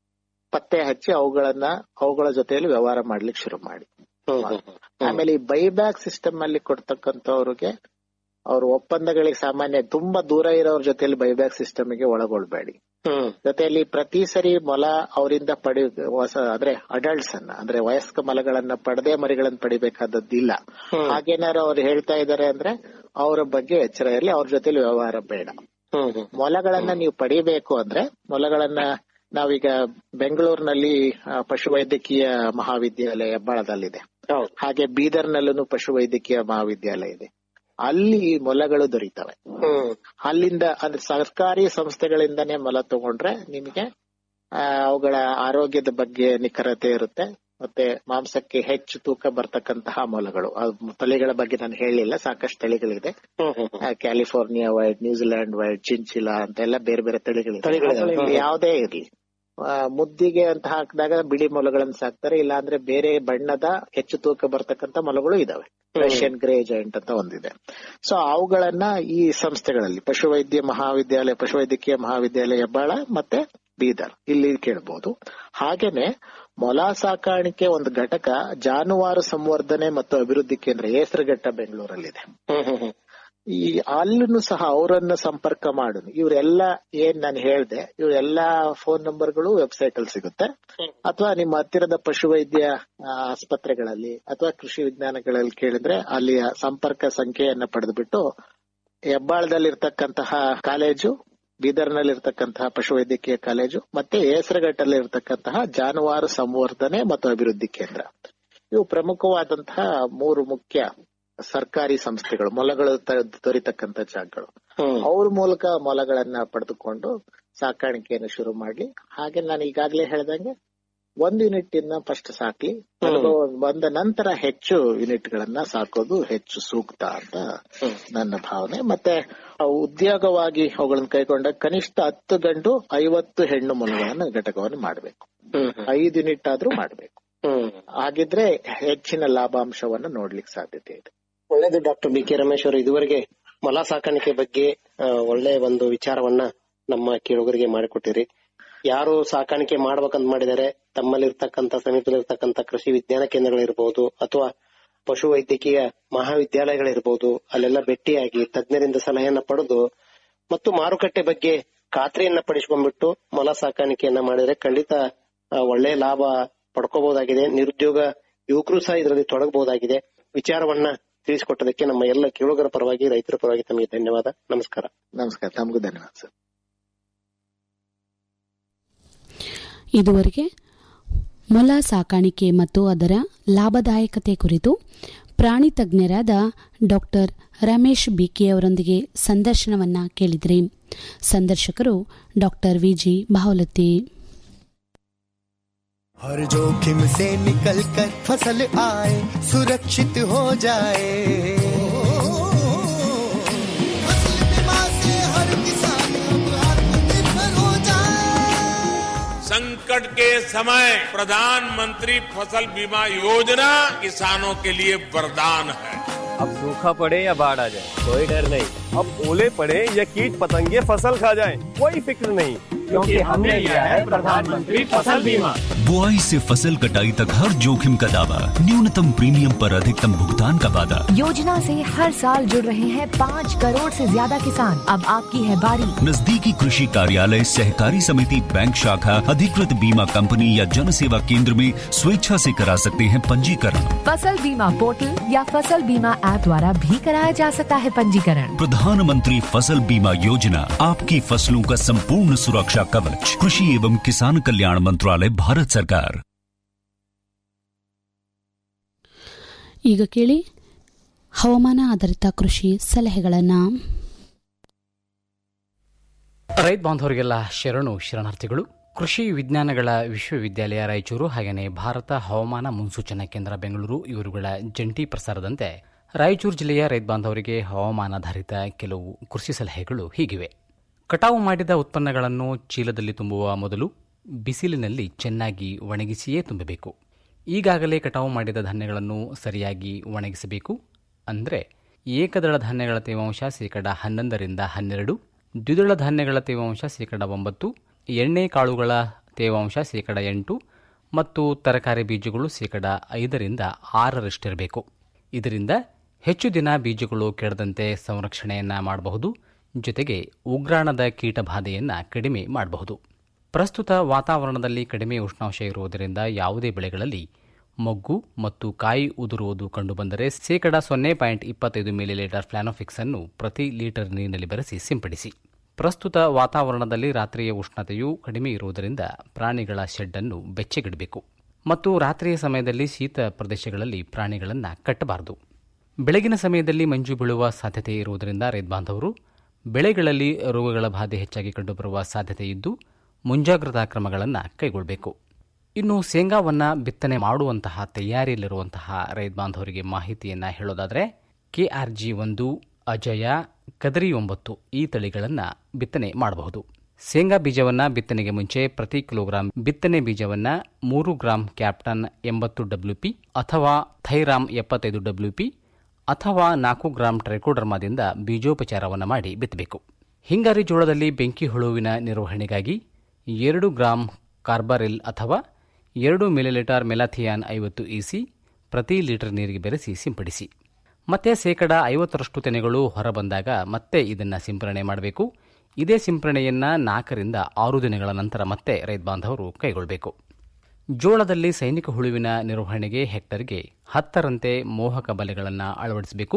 ಪತ್ತೆ ಹಚ್ಚಿ ಅವುಗಳನ್ನ ಅವುಗಳ ಜೊತೆಯಲ್ಲಿ ವ್ಯವಹಾರ ಮಾಡ್ಲಿಕ್ಕೆ ಶುರು ಮಾಡಿ ಹ್ಮ್ ಹ್ಮ್ ಆಮೇಲೆ ಈ ಬೈಬ್ಯಾಕ್ ಸಿಸ್ಟಮ್ ಅಲ್ಲಿ ಕೊಡ್ತಕ್ಕಂಥವ್ರಿಗೆ ಅವ್ರ ಒಪ್ಪಂದಗಳಿಗೆ ಸಾಮಾನ್ಯ ತುಂಬಾ ದೂರ ಇರೋರ ಜೊತೆಯಲ್ಲಿ ಬೈಬ್ಯಾಕ್ ಸಿಸ್ಟಮ್ ಗೆ ಒಳಗೊಳ್ಬೇಡಿ ಹ್ಮ್ ಜೊತೆಯಲ್ಲಿ ಪ್ರತಿ ಸರಿ ಮೊಲ ಅವರಿಂದ ಪಡಿ ಹೊಸ ಅಂದ್ರೆ ಅಡಲ್ಟ್ಸ್ ಅನ್ನ ಅಂದ್ರೆ ವಯಸ್ಕ ಮೊಲಗಳನ್ನ ಪಡೆದೇ ಮರಿಗಳನ್ನ ಪಡಿಬೇಕಾದದ್ದಿಲ್ಲ ಹಾಗೇನಾರು ಅವ್ರು ಹೇಳ್ತಾ ಇದಾರೆ ಅಂದ್ರೆ ಅವರ ಬಗ್ಗೆ ಎಚ್ಚರ ಇರಲಿ ಅವ್ರ ಜೊತೆಲಿ ವ್ಯವಹಾರ ಬೇಡ ಹ್ಮ್ ಹ್ಮ್ ಮೊಲಗಳನ್ನ ನೀವು ಪಡಿಬೇಕು ಅಂದ್ರೆ ಮೊಲಗಳನ್ನ ನಾವೀಗ ಬೆಂಗಳೂರಿನಲ್ಲಿ ಆ, ಪಶುವೈದ್ಯಕೀಯ ಮಹಾವಿದ್ಯಾಲಯ ಹೆಬ್ಬಾಳದಲ್ಲಿದೆ ಹೌದು ಹಾಗೆ ಬೀದರ್ನಲ್ಲೂ ಪಶುವೈದ್ಯಕೀಯ ಮಹಾವಿದ್ಯಾಲಯ ಇದೆ ಅಲ್ಲಿ ಮೊಲಗಳು ದೊರೀತವೆ ಹ್ಮ್ ಅಲ್ಲಿಂದ ಅಂದ್ರೆ ಸರ್ಕಾರಿ ಸಂಸ್ಥೆಗಳಿಂದನೇ ಮೊಲ ತಗೊಂಡ್ರೆ ನಿಮಗೆ ಆ, ಅವುಗಳ ಆರೋಗ್ಯದ ಬಗ್ಗೆ ನಿಖರತೆ ಇರುತ್ತೆ ಮತ್ತೆ ಮಾಂಸಕ್ಕೆ ಹೆಚ್ಚು ತೂಕ ಬರ್ತಕ್ಕಂತಹ ಮೊಲಗಳು ಆ ತಳಿಗಳ ಬಗ್ಗೆ ನಾನು ಹೇಳಿಲ್ಲ ಸಾಕಷ್ಟು ತಳಿಗಳಿದೆ ಹ್ಮ್ ಹ್ಮ್ ಆ, California white New Zealand white chinchilla ಅಂತೆಲ್ಲ ಬೇರೆ ಬೇರೆ ತಳಿಗಳಿದೆ ತಳಿಗಳಿದೆ. ಅದ್ರಲ್ಲಿ ಯಾವುದೇ ಇರ್ಲಿ ಆ, ಮುದ್ದಿಗೆ ಅಂತ ಹಾಕಿದಾಗ ಬಿಳಿ ಮೊಲಗಳನ್ನ ಸಾಕ್ತಾರೆ ಇಲ್ಲಾಂದ್ರೆ ಬೇರೆ ಬಣ್ಣದ ಹೆಚ್ಚು ತೂಕ ಬರ್ತಕ್ಕಂತ ಮೊಲಗಳು ಇದಾವೆ ರಷ್ಯನ್ ಗ್ರೇ ಜೈಂಟ್ ಅಂತ ಒಂದಿದೆ ಸೊ ಅವುಗಳನ್ನ ಈ ಸಂಸ್ಥೆಗಳಲ್ಲಿ ಪಶುವೈದ್ಯ ಮಹಾವಿದ್ಯಾಲಯ ಪಶುವೈದ್ಯಕೀಯ ಮಹಾವಿದ್ಯಾಲಯ ಹೆಬ್ಬಾಳ ಮತ್ತೆ ಬೀದರ್ ಇಲ್ಲಿ ಕೇಳಬಹುದು ಹಾಗೇನೆ ಮೊಲ ಸಾಕಾಣಿಕೆ ಒಂದು ಘಟಕ ಜಾನುವಾರು ಸಂವರ್ಧನೆ ಮತ್ತು ಅಭಿವೃದ್ಧಿ ಕೇಂದ್ರ ಹೆಸರುಘಟ್ಟ ಬೆಂಗಳೂರಲ್ಲಿದೆ ಹ್ಮ್ ಹ್ಮ್ ಹ್ಮ್ ಈ ಅಲ್ಲೂ ಸಹ ಅವರನ್ನ ಸಂಪರ್ಕ ಮಾಡು ಇವರೆಲ್ಲ ಏನ್ ನಾನು ಹೇಳ್ದೆ ಇವರೆಲ್ಲಾ ಫೋನ್ ನಂಬರ್ಗಳು ವೆಬ್ಸೈಟ್ ಅಲ್ಲಿ ಸಿಗುತ್ತೆ ಅಥವಾ ನಿಮ್ಮ ಹತ್ತಿರದ ಪಶುವೈದ್ಯ ಆ, ಆಸ್ಪತ್ರೆಗಳಲ್ಲಿ ಅಥವಾ ಕೃಷಿ ವಿಜ್ಞಾನಗಳಲ್ಲಿ ಕೇಳಿದ್ರೆ ಅಲ್ಲಿ ಸಂಪರ್ಕ ಸಂಖ್ಯೆಯನ್ನ ಪಡೆದುಬಿಟ್ಟು ಹೆಬ್ಬಾಳದಲ್ಲಿರ್ತಕ್ಕಂತಹ ಕಾಲೇಜು ಬೀದರ್ನಲ್ಲಿರ್ತಕ್ಕಂತಹ ಪಶುವೈದ್ಯಕೀಯ ಕಾಲೇಜು ಮತ್ತೆ ಹೆಸರುಘಟ್ಟಲ್ಲಿ ಇರ್ತಕ್ಕಂತಹ ಜಾನುವಾರು ಸಂವರ್ಧನೆ ಮತ್ತು ಅಭಿವೃದ್ಧಿ ಕೇಂದ್ರ ಇವು ಪ್ರಮುಖವಾದಂತಹ ಮೂರು ಮುಖ್ಯ ಸರ್ಕಾರಿ ಸಂಸ್ಥೆಗಳು ಮೊಲಗಳು ತ- ದೊರೀತಕ್ಕಂತ ಜಾಗಗಳು ಹ್ಮ್ ಅವ್ರ ಮೂಲಕ ಮೊಲಗಳನ್ನ ಪಡೆದುಕೊಂಡು ಸಾಕಾಣಿಕೆಯನ್ನು ಶುರು ಮಾಡ್ಲಿ ಹಾಗೆ ನಾನು ಈಗಾಗಲೇ ಹೇಳ್ದಂಗೆ ಒಂದು ಯೂನಿಟ್ ಇಂದ ಫಸ್ಟ್ ಸಾಕ್ಲಿ ಅನುಭವ ಬಂದ ನಂತರ ಹೆಚ್ಚು ಯೂನಿಟ್ ಗಳನ್ನ ಸಾಕೋದು ಹೆಚ್ಚು ಸೂಕ್ತ ಅಂತ ನನ್ನ ಭಾವನೆ ಮತ್ತೆ ಅವು ಉದ್ಯೋಗವಾಗಿ ಅವುಗಳನ್ನ ಕೈಗೊಂಡ ಕನಿಷ್ಠ ಹತ್ತು ಗಂಟು ಐವತ್ತು ಹೆಣ್ಣು ಮೊಲಗಳನ್ನ ಘಟಕವನ್ನು ಮಾಡಬೇಕು ಹ್ಮ್ ಹ್ಮ್ ಐದು ಯೂನಿಟ್ ಆದ್ರೂ ಮಾಡಬೇಕು ಹ್ಮ್ ಹಾಗಿದ್ರೆ ಹೆಚ್ಚಿನ ಲಾಭಾಂಶವನ್ನು ನೋಡ್ಲಿಕ್ಕೆ ಸಾಧ್ಯತೆ ಇದೆ ಒಳ್ಳೇದು ಡಾಕ್ಟರ್ ಬಿ ಕೆ ರಮೇಶ್ ಅವರು ಇದುವರೆಗೆ ಮೊಲ ಸಾಕಾಣಿಕೆ ಬಗ್ಗೆ ಆ, ಒಳ್ಳೆ ಒಂದು ವಿಚಾರವನ್ನ ನಮ್ಮ ಕೇಳುಗರಿಗೆ ಮಾಡಿಕೊಟ್ಟಿರಿ ಯಾರು ಸಾಕಾಣಿಕೆ ಮಾಡ್ಬೇಕಂತ ಮಾಡಿದರೆ ತಮ್ಮಲ್ಲಿರ್ತಕ್ಕಂಥ ಸಮೀಪದಲ್ಲಿರ್ತಕ್ಕಂಥ ಕೃಷಿ ವಿಜ್ಞಾನ ಕೇಂದ್ರಗಳಿರ್ಬಹುದು ಅಥವಾ ಪಶು ವೈದ್ಯಕೀಯ ಮಹಾವಿದ್ಯಾಲಯಗಳಿರ್ಬಹುದು ಅಲ್ಲೆಲ್ಲ ಭೇಟಿಯಾಗಿ ತಜ್ಞರಿಂದ ಸಲಹೆಯನ್ನ ಪಡೆದು ಮತ್ತು ಮಾರುಕಟ್ಟೆ ಬಗ್ಗೆ ಖಾತ್ರಿಯನ್ನ ಪಡಿಸ್ಕೊಂಡ್ಬಿಟ್ಟು ಮೊಲ ಸಾಕಾಣಿಕೆಯನ್ನ ಮಾಡಿದ್ರೆ ಖಂಡಿತ ಆ, ಒಳ್ಳೆ ಲಾಭ ಪಡ್ಕೋಬಹುದಾಗಿದೆ ನಿರುದ್ಯೋಗ ಯುವಕರು ಸಹ ಇದರಲ್ಲಿ ತೊಡಗಬಹುದಾಗಿದೆ ವಿಚಾರವನ್ನ ತಿಳಿಸಿಕೊಟ್ಟದಕ್ಕೆ ನಮ್ಮ ಎಲ್ಲ ಕೇಳುಗರ ಪರವಾಗಿ ರೈತರ ಪರವಾಗಿ ತಮಗೆ ಧನ್ಯವಾದ ನಮಸ್ಕಾರ ನಮಸ್ಕಾರ ತಮಗೂ ಧನ್ಯವಾದ ಸರ್ ಇದುವರೆಗೆ ಮೊಲ ಸಾಕಾಣಿಕೆ ಮತ್ತು ಅದರ ಲಾಭದಾಯಕತೆ ಕುರಿತು ಪ್ರಾಣಿ ತಜ್ಞರಾದ ಡಾಕ್ಟರ್ ರಮೇಶ್ ಬಿಕೆ ಅವರೊಂದಿಗೆ ಸಂದರ್ಶನವನ್ನ ಕೇಳಿದ್ರಿ ಸಂದರ್ಶಕರು ಡಾಕ್ಟರ್ ವಿಜಿ ಬಾವಲತ್ತಿ हर जोखिम से निकल कर फसल आए सुरक्षित हो जाए फसल बीमा से हर किसान अब आत्मनिर्भर हो जाए संकट के समय प्रधानमंत्री फसल बीमा योजना किसानों के लिए वरदान है अब सूखा पड़े या बाढ़ आ जाए कोई डर नहीं अब ओले पड़े या कीट पतंगे फसल खा जाए कोई फिक्र नहीं क्योंकि हमने लिया है प्रधानमंत्री फसल बीमा बुआई से फसल कटाई तक हर जोखिम का दावा न्यूनतम प्रीमियम पर अधिकतम भुगतान का वादा योजना से हर साल जुड़ रहे हैं पाँच करोड़ से ज्यादा किसान अब आपकी है बारी नजदीकी कृषि कार्यालय सहकारी समिति बैंक शाखा अधिकृत बीमा कंपनी या जन सेवा केंद्र में स्वेच्छा से करा सकते हैं पंजीकरण फसल बीमा पोर्टल या फसल बीमा ऐप द्वारा भी कराया जा सकता है पंजीकरण प्रधानमंत्री फसल बीमा योजना आपकी फसलों का संपूर्ण सुरक्षा कवच कृषि एवं किसान कल्याण मंत्रालय भारत सरकार ಈಗ ಕೇಳಿ ಹವಾಮಾನ ಆಧಾರಿತ ಕೃಷಿ ಸಲಹೆಗಳನ್ನು ರೈತ ಬಾಂಧವರಿಗೆಲ್ಲ ಶರಣು ಶರಣಾರ್ಥಿಗಳು ಕೃಷಿ ವಿಜ್ಞಾನಗಳ ವಿಶ್ವವಿದ್ಯಾಲಯ ರಾಯಚೂರು ಹಾಗೆಯೇ ಭಾರತ ಹವಾಮಾನ ಮುನ್ಸೂಚನಾ ಕೇಂದ್ರ ಬೆಂಗಳೂರು ಇವರುಗಳ ಜಂಟಿ ಪ್ರಸಾರದಂತೆ ರಾಯಚೂರು ಜಿಲ್ಲೆಯ ರೈತ ಬಾಂಧವರಿಗೆ ಹವಾಮಾನಾಧಾರಿತ ಕೆಲವು ಕೃಷಿ ಸಲಹೆಗಳು ಹೀಗಿವೆ ಕಟಾವು ಮಾಡಿದ ಉತ್ಪನ್ನಗಳನ್ನು ಚೀಲದಲ್ಲಿ ತುಂಬುವ ಮೊದಲು ಬಿಸಿಲಿನಲ್ಲಿ ಚೆನ್ನಾಗಿ ಒಣಗಿಸಿಯೇ ತುಂಬಬೇಕು ಈಗಾಗಲೇ ಕಟಾವು ಮಾಡಿದ ಧಾನ್ಯಗಳನ್ನು ಸರಿಯಾಗಿ ಒಣಗಿಸಬೇಕು ಅಂದರೆ ಏಕದಳ ಧಾನ್ಯಗಳ ತೇವಾಂಶ ಶೇಕಡ ಹನ್ನೊಂದರಿಂದ ಹನ್ನೆರಡು ದ್ವಿದಳ ಧಾನ್ಯಗಳ ತೇವಾಂಶ ಶೇಕಡ ಒಂಬತ್ತು ಎಣ್ಣೆ ಕಾಳುಗಳ ತೇವಾಂಶ ಶೇಕಡ ಎಂಟು ಮತ್ತು ತರಕಾರಿ ಬೀಜಗಳು ಶೇಕಡ ಐದರಿಂದ ಆರರಷ್ಟಿರಬೇಕು ಇದರಿಂದ ಹೆಚ್ಚು ದಿನ ಬೀಜಗಳು ಕೆಡದಂತೆ ಸಂರಕ್ಷಣೆಯನ್ನು ಮಾಡಬಹುದು ಜೊತೆಗೆ ಉಗ್ರಾಣದ ಕೀಟ ಬಾಧೆಯನ್ನು ಕಡಿಮೆ ಮಾಡಬಹುದು ಪ್ರಸ್ತುತ ವಾತಾವರಣದಲ್ಲಿ ಕಡಿಮೆ ಉಷ್ಣಾಂಶ ಇರುವುದರಿಂದ ಯಾವುದೇ ಬೆಳೆಗಳಲ್ಲಿ ಮೊಗ್ಗು ಮತ್ತು ಕಾಯಿ ಉದುರುವುದು ಕಂಡುಬಂದರೆ ಶೇಕಡ ಸೊನ್ನೆ ಪಾಯಿಂಟ್ ಇಪ್ಪತ್ತೈದು ಮಿಲಿಲೀಟರ್ ಫ್ಲಾನೋಫಿಕ್ಸ್ ಅನ್ನು ಪ್ರತಿ ಲೀಟರ್ ನೀರಿನಲ್ಲಿ ಬೆರೆಸಿ ಸಿಂಪಡಿಸಿ ಪ್ರಸ್ತುತ ವಾತಾವರಣದಲ್ಲಿ ರಾತ್ರಿಯ ಉಷ್ಣತೆಯು ಕಡಿಮೆ ಇರುವುದರಿಂದ ಪ್ರಾಣಿಗಳ ಶೆಡ್ಡನ್ನು ಬೆಚ್ಚಗಿಡಬೇಕು ಮತ್ತು ರಾತ್ರಿಯ ಸಮಯದಲ್ಲಿ ಶೀತ ಪ್ರದೇಶಗಳಲ್ಲಿ ಪ್ರಾಣಿಗಳನ್ನು ಕಟ್ಟಬಾರದು ಬೆಳಗಿನ ಸಮಯದಲ್ಲಿ ಮಂಜು ಬೀಳುವ ಸಾಧ್ಯತೆ ಇರುವುದರಿಂದ ರೈತ ಬಾಂಧವರು ಬೆಳೆಗಳಲ್ಲಿ ರೋಗಗಳ ಬಾಧೆ ಹೆಚ್ಚಾಗಿ ಕಂಡುಬರುವ ಸಾಧ್ಯತೆ ಇದ್ದು ಮುಂಜಾಗ್ರತಾ ಕ್ರಮಗಳನ್ನು ಕೈಗೊಳ್ಳಬೇಕು ಇನ್ನು ಶೇಂಗಾವನ್ನು ಬಿತ್ತನೆ ಮಾಡುವಂತಹ ತಯಾರಿಯಲ್ಲಿರುವಂತಹ ರೈತ ಬಾಂಧವರಿಗೆ ಮಾಹಿತಿಯನ್ನು ಹೇಳೋದಾದರೆ ಕೆಆರ್ಜಿ ಒಂದು ಅಜಯ ಕದರಿ ಒಂಬತ್ತು ಈ ತಳಿಗಳನ್ನು ಬಿತ್ತನೆ ಮಾಡಬಹುದು ಶೇಂಗಾ ಬೀಜವನ್ನು ಬಿತ್ತನೆಗೆ ಮುಂಚೆ ಪ್ರತಿ ಕಿಲೋಗ್ರಾಂ ಬಿತ್ತನೆ ಬೀಜವನ್ನು ಮೂರು ಗ್ರಾಂ ಕ್ಯಾಪ್ಟನ್ ಎಂಬತ್ತು ಡಬ್ಲ್ಯೂಪಿ ಅಥವಾ ಥೈರಾಮ್ ಎಪ್ಪತ್ತೈದು ಡಬ್ಲ್ಯೂಪಿ ಅಥವಾ ನಾಲ್ಕು ಗ್ರಾಂ ಟ್ರೈಕೋಡರ್ಮಾದಿಂದ ಬೀಜೋಪಚಾರವನ್ನು ಮಾಡಿ ಬಿತ್ತಬೇಕು ಹಿಂಗಾರಿ ಜೋಳದಲ್ಲಿ ಬೆಂಕಿ ಹುಳುವಿನ ನಿರ್ವಹಣೆಗಾಗಿ ಎರಡು ಗ್ರಾಂ ಕಾರ್ಬಾರಿಲ್ ಅಥವಾ ಎರಡು ಮಿಲಿಲೀಟರ್ ಮೆಲಾಥಿಯಾನ್ ಐವತ್ತು ಇಸಿ ಪ್ರತಿ ಲೀಟರ್ ನೀರಿಗೆ ಬೆರೆಸಿ ಸಿಂಪಡಿಸಿ ಮತ್ತೆ ಶೇಕಡ ಐವತ್ತರಷ್ಟು ತೆನೆಗಳು ಹೊರಬಂದಾಗ ಮತ್ತೆ ಇದನ್ನು ಸಿಂಪರಣೆ ಮಾಡಬೇಕು ಇದೇ ಸಿಂಪರಣೆಯನ್ನು ನಾಲ್ಕರಿಂದ ಆರು ದಿನಗಳ ನಂತರ ಮತ್ತೆ ರೈತ ಬಾಂಧವರು ಕೈಗೊಳ್ಳಬೇಕು ಜೋಳದಲ್ಲಿ ಸೈನಿಕ ಹುಳುವಿನ ನಿರ್ವಹಣೆಗೆ ಹೆಕ್ಟರ್ಗೆ ಹತ್ತರಂತೆ ಮೋಹಕ ಬಲೆಗಳನ್ನು ಅಳವಡಿಸಬೇಕು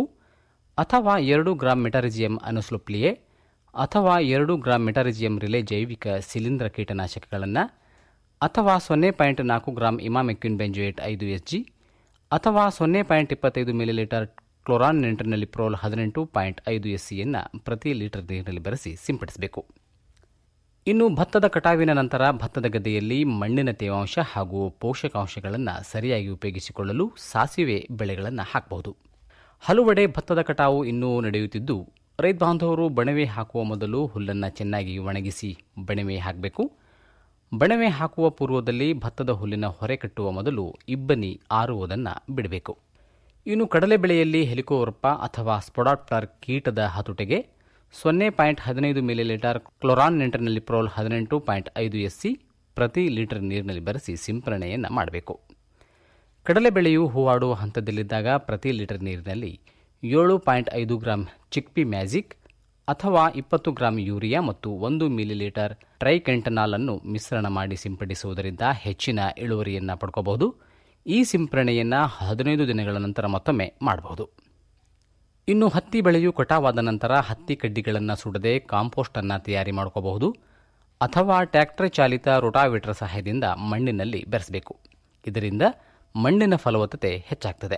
ಅಥವಾ ಎರಡು ಗ್ರಾಂ ಮೆಟಾರಿಜಿಯಂ ಅನುಸ್ಲುಪ್ಲಿಯೆ ಅಥವಾ ಎರಡು ಗ್ರಾಂ ಮೆಟಾರಿಜಿಯಂ ರಿಲೆ ಜೈವಿಕ ಶಿಲೀಂಧ್ರ ಕೀಟನಾಶಕಗಳನ್ನು ಅಥವಾ ಸೊನ್ನೆ ಪಾಯಿಂಟ್ ನಾಲ್ಕು ಗ್ರಾಂ ಇಮಾಮೆಕ್ಯೂನ್ ಬೆಂಜೋಯೇಟ್ ಐದು ಎಸ್ ಜಿ ಅಥವಾ ಸೊನ್ನೆ ಪಾಯಿಂಟ್ ಇಪ್ಪತ್ತೈದು ಮಿಲಿಲೀಟರ್ ಕ್ಲೋರಾನ್ ನೆಂಟರ್ನಲ್ಲಿ ಪ್ರೋಲ್ ಹದಿನೆಂಟು ಪಾಯಿಂಟ್ ಐದು ಎಸ್ ಸಿಯನ್ನು ಪ್ರತಿ ಲೀಟರ್ ನೀರಿನಲ್ಲಿ ಬೆರೆಸಿ ಸಿಂಪಡಿಸಬೇಕು ಇನ್ನು ಭತ್ತದ ಕಟಾವಿನ ನಂತರ ಭತ್ತದ ಗದ್ದೆಯಲ್ಲಿ ಮಣ್ಣಿನ ತೇವಾಂಶ ಹಾಗೂ ಪೋಷಕಾಂಶಗಳನ್ನು ಸರಿಯಾಗಿ ಉಪಯೋಗಿಸಿಕೊಳ್ಳಲು ಸಾಸಿವೆ ಬೆಳೆಗಳನ್ನು ಹಾಕಬಹುದು ಹಲವೆಡೆ ಭತ್ತದ ಕಟಾವು ಇನ್ನೂ ನಡೆಯುತ್ತಿದ್ದು ರೈತ ಬಾಂಧವರು ಬಣವೆ ಹಾಕುವ ಮೊದಲು ಹುಲ್ಲನ್ನು ಚೆನ್ನಾಗಿ ಒಣಗಿಸಿ ಬಣವೆ ಹಾಕಬೇಕು ಬಣವೆ ಹಾಕುವ ಪೂರ್ವದಲ್ಲಿ ಭತ್ತದ ಹುಲ್ಲಿನ ಹೊರೆ ಕಟ್ಟುವ ಮೊದಲು ಇಬ್ಬನಿ ಆರುವುದನ್ನು ಬಿಡಬೇಕು ಇನ್ನು ಕಡಲೆ ಬೆಳೆಯಲ್ಲಿ ಹೆಲಿಕೋವರ್ಪ ಅಥವಾ ಸ್ಪೊಡಾಪ್ಟರ್ ಕೀಟದ ಹತೋಟೆಗೆ ಸೊನ್ನೆ ಪಾಯಿಂಟ್ ಹದಿನೈದು ಮಿಲಿಲೀಟರ್ ಕ್ಲೋರಾನ್ ನೆಂಟರ್ನಲ್ಲಿ ಪ್ರೋಲ್ ಹದಿನೆಂಟು ಪಾಯಿಂಟ್ ಐದು ಎಸ್ ಸಿ ಪ್ರತಿ ಲೀಟರ್ ನೀರಿನಲ್ಲಿ ಬೆರೆಸಿ ಸಿಂಪರಣೆಯನ್ನು ಮಾಡಬೇಕು ಕಡಲೆ ಬೆಳೆಯು ಹೂವಾಡುವ ಹಂತದಲ್ಲಿದ್ದಾಗ ಪ್ರತಿ ಲೀಟರ್ ನೀರಿನಲ್ಲಿ ಏಳು ಪಾಯಿಂಟ್ ಐದು ಗ್ರಾಂ ಚಿಕ್ಪಿ ಮ್ಯಾಜಿಕ್ ಅಥವಾ ಇಪ್ಪತ್ತು ಗ್ರಾಂ ಯೂರಿಯಾ ಮತ್ತು ಒಂದು ಮಿಲಿಲೀಟರ್ ಟ್ರೈಕೆಂಟನಾಲ್ ಅನ್ನು ಮಿಶ್ರಣ ಮಾಡಿ ಸಿಂಪಡಿಸುವುದರಿಂದ ಹೆಚ್ಚಿನ ಇಳುವರಿಯನ್ನು ಪಡ್ಕೋಬಹುದು ಈ ಸಿಂಪರಣೆಯನ್ನು ಹದಿನೈದು ದಿನಗಳ ನಂತರ ಮತ್ತೊಮ್ಮೆ ಮಾಡಬಹುದು ಇನ್ನು ಹತ್ತಿ ಬೆಳೆಯು ಕಟಾವಾದ ನಂತರ ಹತ್ತಿ ಕಡ್ಡಿಗಳನ್ನು ಸುಡದೆ ಕಾಂಪೋಸ್ಟ್ ಅನ್ನು ತಯಾರಿ ಮಾಡ್ಕೋಬಹುದು ಅಥವಾ ಟ್ರ್ಯಾಕ್ಟರ್ ಚಾಲಿತ ರೋಟಾವೇಟರ್ ಸಹಾಯದಿಂದ ಮಣ್ಣಿನಲ್ಲಿ ಬೆರೆಸಬೇಕು ಇದರಿಂದ ಮಣ್ಣಿನ ಫಲವತ್ತತೆ ಹೆಚ್ಚಾಗ್ತದೆ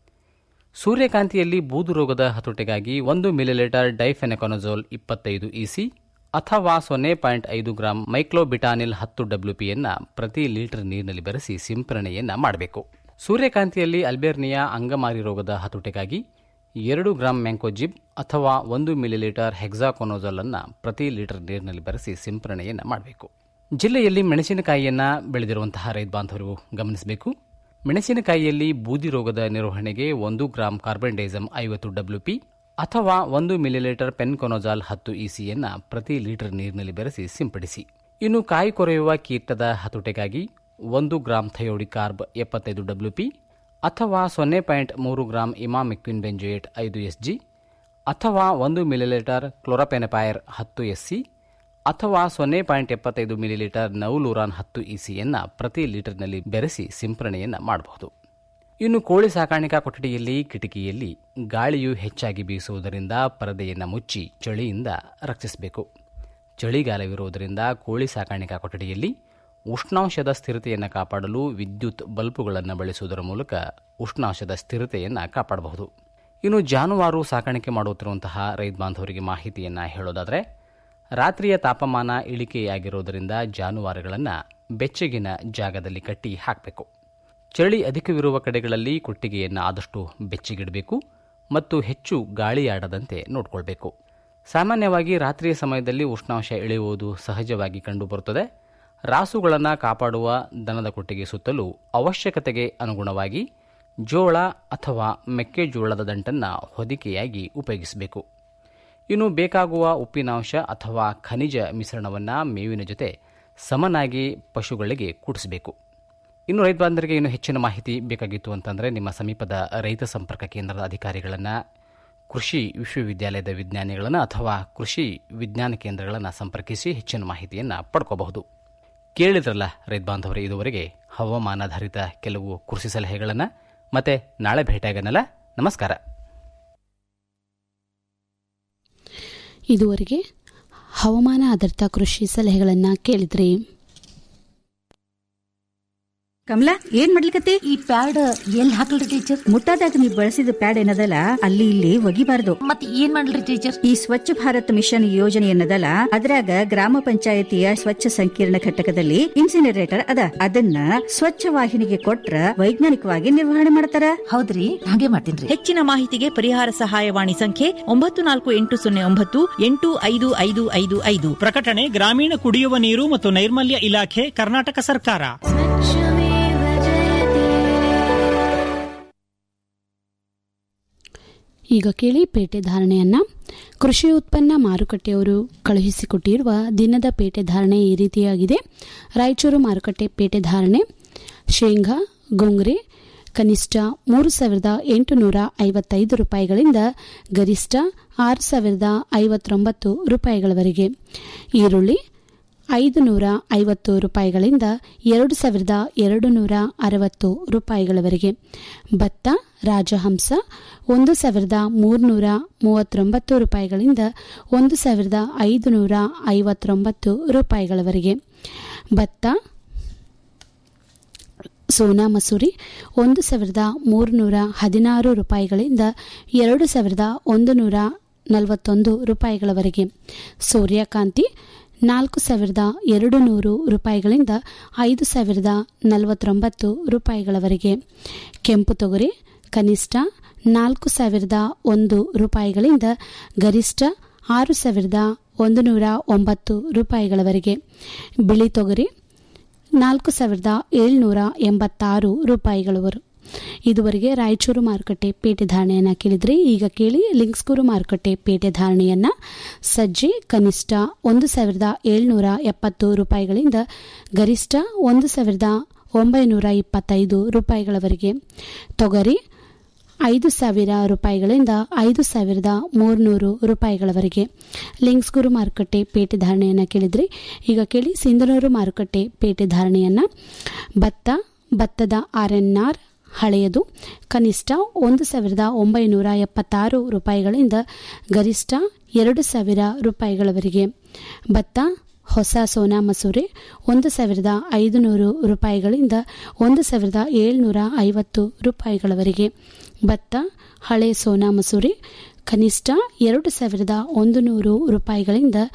ಸೂರ್ಯಕಾಂತಿಯಲ್ಲಿ ಬೂದು ರೋಗದ ಹತೋಟಿಗಾಗಿ ಒಂದು ಮಿಲಿಲೀಟರ್ ಡೈಫೆನಕೊನಜೋಲ್ ಇಪ್ಪತ್ತೈದು ಇಸಿ ಅಥವಾ ಸೊನ್ನೆ ಪಾಯಿಂಟ್ ಐದು ಗ್ರಾಂ ಮೈಕ್ಲೋಬಿಟಾನಿಲ್ ಹತ್ತು ಡಬ್ಲ್ಯೂಪಿಯನ್ನು ಪ್ರತಿ ಲೀಟರ್ ನೀರಿನಲ್ಲಿ ಬೆರೆಸಿ ಸಿಂಪರಣೆಯನ್ನು ಮಾಡಬೇಕು ಸೂರ್ಯಕಾಂತಿಯಲ್ಲಿ ಅಲ್ಬೇರ್ನಿಯಾ ಅಂಗಮಾರಿ ರೋಗದ ಹತೋಟಿಗಾಗಿ ಎರಡು ಗ್ರಾಂ ಮ್ಯಾಂಕೋಜಿಬ್ ಅಥವಾ ಒಂದು ಮಿಲಿಲೀಟರ್ ಹೆಕ್ಸಾಕೊನೋಜಲ್ ಅನ್ನು ಪ್ರತಿ ಲೀಟರ್ ನೀರಿನಲ್ಲಿ ಬೆರೆಸಿ ಸಿಂಪರಣೆಯನ್ನು ಮಾಡಬೇಕು ಜಿಲ್ಲೆಯಲ್ಲಿ ಮೆಣಸಿನಕಾಯಿಯನ್ನು ಬೆಳೆದಿರುವಂತಹ ರೈತ ಬಾಂಧವರು ಗಮನಿಸಬೇಕು ಮೆಣಸಿನಕಾಯಿಯಲ್ಲಿ ಬೂದಿ ರೋಗದ ನಿರ್ವಹಣೆಗೆ ಒಂದು ಗ್ರಾಂ ಕಾರ್ಬನ್ ಡೈಸಮ್ ಐವತ್ತು ಡಬ್ಲ್ಯೂಪಿ ಅಥವಾ ಒಂದು ಮಿಲಿಲೀಟರ್ ಪೆನ್ಕೊನೋಜಾಲ್ ಹತ್ತು ಇಸಿಯನ್ನು ಪ್ರತಿ ಲೀಟರ್ ನೀರಿನಲ್ಲಿ ಬೆರೆಸಿ ಸಿಂಪಡಿಸಿ ಇನ್ನು ಕಾಯಿ ಕೊರೆಯುವ ಕೀಟದ ಹತೋಟಿಗಾಗಿ ಒಂದು ಗ್ರಾಂ ಥಯೋಡಿ ಕಾರ್ಬ್ ಎಪ್ಪತ್ತೈದು ಡಬ್ಲ್ಯೂಪಿ ಅಥವಾ ಸೊನ್ನೆ ಪಾಯಿಂಟ್ ಮೂರು ಗ್ರಾಂ ಇಮಾಮಿಕ್ವಿನ್ ಬೆಂಜೋಯೇಟ್ ಐದು ಎಸ್ಜಿ ಅಥವಾ ಒಂದು ಮಿಲಿಲೀಟರ್ ಕ್ಲೋರಪೆನಪೈರ್ ಹತ್ತು ಎಸ್ಸಿ ಅಥವಾ ಸೊನ್ನೆ ಪಾಯಿಂಟ್ ಎಪ್ಪತ್ತೈದು ಮಿಲಿಲೀಟರ್ ನೌಲೂರಾನ್ ಹತ್ತು ಇಸಿಯನ್ನು ಪ್ರತಿ ಲೀಟರ್ನಲ್ಲಿ ಬೆರೆಸಿ ಸಿಂಪರಣೆಯನ್ನು ಮಾಡಬಹುದು ಇನ್ನು ಕೋಳಿ ಸಾಕಾಣಿಕಾ ಕೊಠಡಿಯಲ್ಲಿ ಕಿಟಕಿಯಲ್ಲಿ ಗಾಳಿಯು ಹೆಚ್ಚಾಗಿ ಬೀಸುವುದರಿಂದ ಪರದೆಯನ್ನು ಮುಚ್ಚಿ ಚಳಿಯಿಂದ ರಕ್ಷಿಸಬೇಕು ಚಳಿಗಾಲವಿರುವುದರಿಂದ ಕೋಳಿ ಸಾಕಾಣಿಕಾ ಕೊಠಡಿಯಲ್ಲಿ ಉಷ್ಣಾಂಶದ ಸ್ಥಿರತೆಯನ್ನು ಕಾಪಾಡಲು ವಿದ್ಯುತ್ ಬಲ್ಬುಗಳನ್ನು ಬಳಸುವುದರ ಮೂಲಕ ಉಷ್ಣಾಂಶದ ಸ್ಥಿರತೆಯನ್ನು ಕಾಪಾಡಬಹುದು ಇನ್ನು ಜಾನುವಾರು ಸಾಕಾಣಿಕೆ ಮಾಡುತ್ತಿರುವಂತಹ ರೈತ ಬಾಂಧವರಿಗೆ ಮಾಹಿತಿಯನ್ನು ಹೇಳೋದಾದರೆ ರಾತ್ರಿಯ ತಾಪಮಾನ ಇಳಿಕೆಯಾಗಿರುವುದರಿಂದ ಜಾನುವಾರುಗಳನ್ನು ಬೆಚ್ಚಗಿನ ಜಾಗದಲ್ಲಿ ಕಟ್ಟಿ ಹಾಕಬೇಕು ಚಳಿ ಅಧಿಕವಿರುವ ಕಡೆಗಳಲ್ಲಿ ಕೊಟ್ಟಿಗೆಯನ್ನು ಆದಷ್ಟು ಬೆಚ್ಚಗಿಡಬೇಕು ಮತ್ತು ಹೆಚ್ಚು ಗಾಳಿಯಾಡದಂತೆ ನೋಡಿಕೊಳ್ಬೇಕು ಸಾಮಾನ್ಯವಾಗಿ ರಾತ್ರಿಯ ಸಮಯದಲ್ಲಿ ಉಷ್ಣಾಂಶ ಇಳಿಯುವುದು ಸಹಜವಾಗಿ ಕಂಡುಬರುತ್ತದೆ ರಾಸುಗಳನ್ನು ಕಾಪಾಡುವ ದನದ ಕೊಟ್ಟಿಗೆ ಸುತ್ತಲೂ ಅವಶ್ಯಕತೆಗೆ ಅನುಗುಣವಾಗಿ ಜೋಳ ಅಥವಾ ಮೆಕ್ಕೆಜೋಳದ ದಂಟನ್ನು ಹೊದಿಕೆಯಾಗಿ ಉಪಯೋಗಿಸಬೇಕು ಇನ್ನು ಬೇಕಾಗುವ ಉಪ್ಪಿನಾಂಶ ಅಥವಾ ಖನಿಜ ಮಿಶ್ರಣವನ್ನು ಮೇವಿನ ಜೊತೆ ಸಮನಾಗಿ ಪಶುಗಳಿಗೆ ಕುಡಿಸಬೇಕು ಇನ್ನು ರೈತ ಬಾಂಧವರಿಗೆ ಇನ್ನು ಹೆಚ್ಚಿನ ಮಾಹಿತಿ ಬೇಕಾಗಿತ್ತು ಅಂತಂದರೆ ನಿಮ್ಮ ಸಮೀಪದ ರೈತ ಸಂಪರ್ಕ ಕೇಂದ್ರದ ಅಧಿಕಾರಿಗಳನ್ನು ಕೃಷಿ ವಿಶ್ವವಿದ್ಯಾಲಯದ ವಿಜ್ಞಾನಿಗಳನ್ನು ಅಥವಾ ಕೃಷಿ ವಿಜ್ಞಾನ ಕೇಂದ್ರಗಳನ್ನು ಸಂಪರ್ಕಿಸಿ ಹೆಚ್ಚಿನ ಮಾಹಿತಿಯನ್ನು ಪಡ್ಕೋಬಹುದು ಕೇಳಿದ್ರಲ್ಲ ರೈತ ಬಾಂಧವರೇ ಇದುವರೆಗೆ ಹವಾಮಾನಾಧಾರಿತ ಕೆಲವು ಕೃಷಿ ಸಲಹೆಗಳನ್ನು ಮತ್ತೆ ನಾಳೆ ಭೇಟಿಯಾಗನಲ್ಲ ನಮಸ್ಕಾರ ಇದುವರೆಗೆ ಹವಾಮಾನ ಆಧಾರಿತ ಕೃಷಿ ಸಲಹೆಗಳನ್ನು ಕೇಳಿದ್ರಿ ಕಮಲಾ ಏನ್ ಮಾಡ್ಲಿಕತ್ತಿ ಈ ಪ್ಯಾಡ್ ಎಲ್ಲಿ ಹಾಕಲ್ರಿ ಟೀಚರ್ ಮುಟ್ಟಾದಾಗ ನೀವು ಬಳಸಿದ ಪ್ಯಾಡ್ ಏನದಲ್ಲ ಅಲ್ಲಿ ಇಲ್ಲಿ ಒಗಿಬಾರ್ದು ಮತ್ ಏನ್ ಮಾಡ್ಲಿ ಟೀಚರ್ ಈ ಸ್ವಚ್ಛ ಭಾರತ್ ಮಿಷನ್ ಯೋಜನೆ ಏನದಲ್ಲ ಅದ್ರಾಗ ಗ್ರಾಮ ಪಂಚಾಯತಿಯ ಸ್ವಚ್ಛ ಸಂಕೀರ್ಣ ಘಟಕದಲ್ಲಿ ಇನ್ಸಿನರೇಟರ್ ಅದ ಅದನ್ನ ಸ್ವಚ್ಛ ವಾಹಿನಿಗೆ ಕೊಟ್ರ ವೈಜ್ಞಾನಿಕವಾಗಿ ನಿರ್ವಹಣೆ ಮಾಡ್ತಾರ ಹೌದ್ರಿ ಹಾಗೆ ಮಾಡ್ತೀನಿ ಹೆಚ್ಚಿನ ಮಾಹಿತಿಗೆ ಪರಿಹಾರ ಸಹಾಯವಾಣಿ ಸಂಖ್ಯೆ ಒಂಬತ್ತು ನಾಲ್ಕು ಎಂಟು ಸೊನ್ನೆ ಒಂಬತ್ತು ಎಂಟು ಐದು ಐದು ಐದು ಐದು ಪ್ರಕಟಣೆ ಗ್ರಾಮೀಣ ಕುಡಿಯುವ ನೀರು ಮತ್ತು ನೈರ್ಮಲ್ಯ ಇಲಾಖೆ ಕರ್ನಾಟಕ ಸರ್ಕಾರ ಈಗ ಕೇಳಿ ಪೇಟೆ ಧಾರಣೆಯನ್ನ ಕೃಷಿ ಉತ್ಪನ್ನ ಮಾರುಕಟ್ಟೆಯವರು ಕಳುಹಿಸಿಕೊಟ್ಟಿರುವ ದಿನದ ಪೇಟೆ ಧಾರಣೆ ಈ ರೀತಿಯಾಗಿದೆ ರಾಯಚೂರು ಮಾರುಕಟ್ಟೆ ಪೇಟೆ ಧಾರಣೆ ಶೇಂಗಾ ಗೊಂಗ್ರೆ ಕನಿಷ್ಠ ಮೂರು ಸಾವಿರದ ಎಂಟುನೂರ ಐವತ್ತೈದು ರೂಪಾಯಿಗಳಿಂದ ಗರಿಷ್ಠ ಆರು ಸಾವಿರದ ಐವತ್ತೊಂಬತ್ತು ರೂಪಾಯಿಗಳವರೆಗೆ ಈರುಳ್ಳಿ ಐದು ನೂರ ಐವತ್ತು ರೂಪಾಯಿಗಳಿಂದ ಎರಡು ಸಾವಿರದ ಎರಡು ನೂರ ಅರವತ್ತು ರೂಪಾಯಿಗಳವರೆಗೆ ಭತ್ತ ರಾಜಹಂಸ ಒಂದು ಸಾವಿರದ ಮೂರುನೂರ ಮೂವತ್ತೊಂಬತ್ತು ರೂಪಾಯಿಗಳಿಂದ ಒಂದು ಸಾವಿರದ ಐದು ನೂರ ಐವತ್ತೊಂಬತ್ತು ರೂಪಾಯಿಗಳವರೆಗೆ ಭತ್ತ ಸೋನಾ ಮಸೂರಿ ಒಂದು ಸಾವಿರದ ಮೂರುನೂರ ಹದಿನಾರು ರೂಪಾಯಿಗಳಿಂದ ಎರಡು ಸಾವಿರದ ಒಂದು ನೂರ ನಲವತ್ತೊಂದು ರೂಪಾಯಿಗಳವರೆಗೆ ಸೂರ್ಯಕಾಂತಿ ನಾಲ್ಕು ಸಾವಿರದ ಎರಡು ನೂರು ರೂಪಾಯಿಗಳಿಂದ ಐದು ಸಾವಿರದ ನಲವತ್ತೊಂಬತ್ತು ರೂಪಾಯಿಗಳವರೆಗೆ ಕೆಂಪು ತೊಗರಿ ಕನಿಷ್ಠ ನಾಲ್ಕು ಸಾವಿರದ ಒಂದು ರೂಪಾಯಿಗಳಿಂದ ಗರಿಷ್ಠ ಆರು ಸಾವಿರದ ಒಂದು ನೂರ ಒಂಬತ್ತು ರೂಪಾಯಿಗಳವರೆಗೆ ಬಿಳಿ ತೊಗರಿ ನಾಲ್ಕು ಸಾವಿರದ ಏಳ್ನೂರ ಎಂಬತ್ತಾರು ರೂಪಾಯಿಗಳವರು ಇದುವರೆಗೆ ರಾಯಚೂರು ಮಾರುಕಟ್ಟೆ ಪೇಟೆ ಧಾರಣೆಯನ್ನು ಕೇಳಿದ್ರಿ ಈಗ ಕೇಳಿ ಲಿಂಕ್ಸ್ಗೂರು ಮಾರುಕಟ್ಟೆ ಪೇಟೆ ಧಾರಣೆಯನ್ನ ಸಜ್ಜೆ ಕನಿಷ್ಠ ಒಂದು ಸಾವಿರದ ಏಳ್ನೂರ ಎಪ್ಪತ್ತು ರೂಪಾಯಿಗಳಿಂದ ಗರಿಷ್ಠ ಒಂದು ಸಾವಿರದ ಒಂಬೈನೂರ ಇಪ್ಪತ್ತೈದು ರೂಪಾಯಿಗಳವರೆಗೆ ತೊಗರಿ ಐದು ಸಾವಿರ ರೂಪಾಯಿಗಳಿಂದ ಐದು ಸಾವಿರದ ಮೂರುನೂರು ರೂಪಾಯಿಗಳವರೆಗೆ ಲಿಂಕ್ಸ್ಗುರು ಮಾರುಕಟ್ಟೆ ಪೇಟೆ ಧಾರಣೆಯನ್ನು ಕೇಳಿದ್ರಿ ಈಗ ಕೇಳಿ ಸಿಂಧನೂರು ಮಾರುಕಟ್ಟೆ ಪೇಟೆ ಧಾರಣೆಯನ್ನು ಭತ್ತ ಭತ್ತದ ಆರ್ ಎನ್ ಆರ್ ಹಳೆಯದು ಕನಿಷ್ಠ ಒಂದು ಸಾವಿರದ ಒಂಬೈನೂರ ಎಪ್ಪತ್ತಾರು ರೂಪಾಯಿಗಳಿಂದ ಗರಿಷ್ಠ ಎರಡು ಸಾವಿರ ರೂಪಾಯಿಗಳವರೆಗೆ ಭತ್ತ ಹೊಸ ಸೋನಾ ಮಸೂರಿ ಒಂದು ಸಾವಿರದ ಐದುನೂರು ರೂಪಾಯಿಗಳಿಂದ ಒಂದು ಸಾವಿರದ ಏಳ್ನೂರ ಐವತ್ತು ರೂಪಾಯಿಗಳವರೆಗೆ ಭತ್ತ ಹಳೆ ಸೋನಾ ಮಸೂರಿ ಕನಿಷ್ಠ ಎರಡು ಸಾವಿರದ ಒಂದು ನೂರು ರೂಪಾಯಿಗಳಿಂದ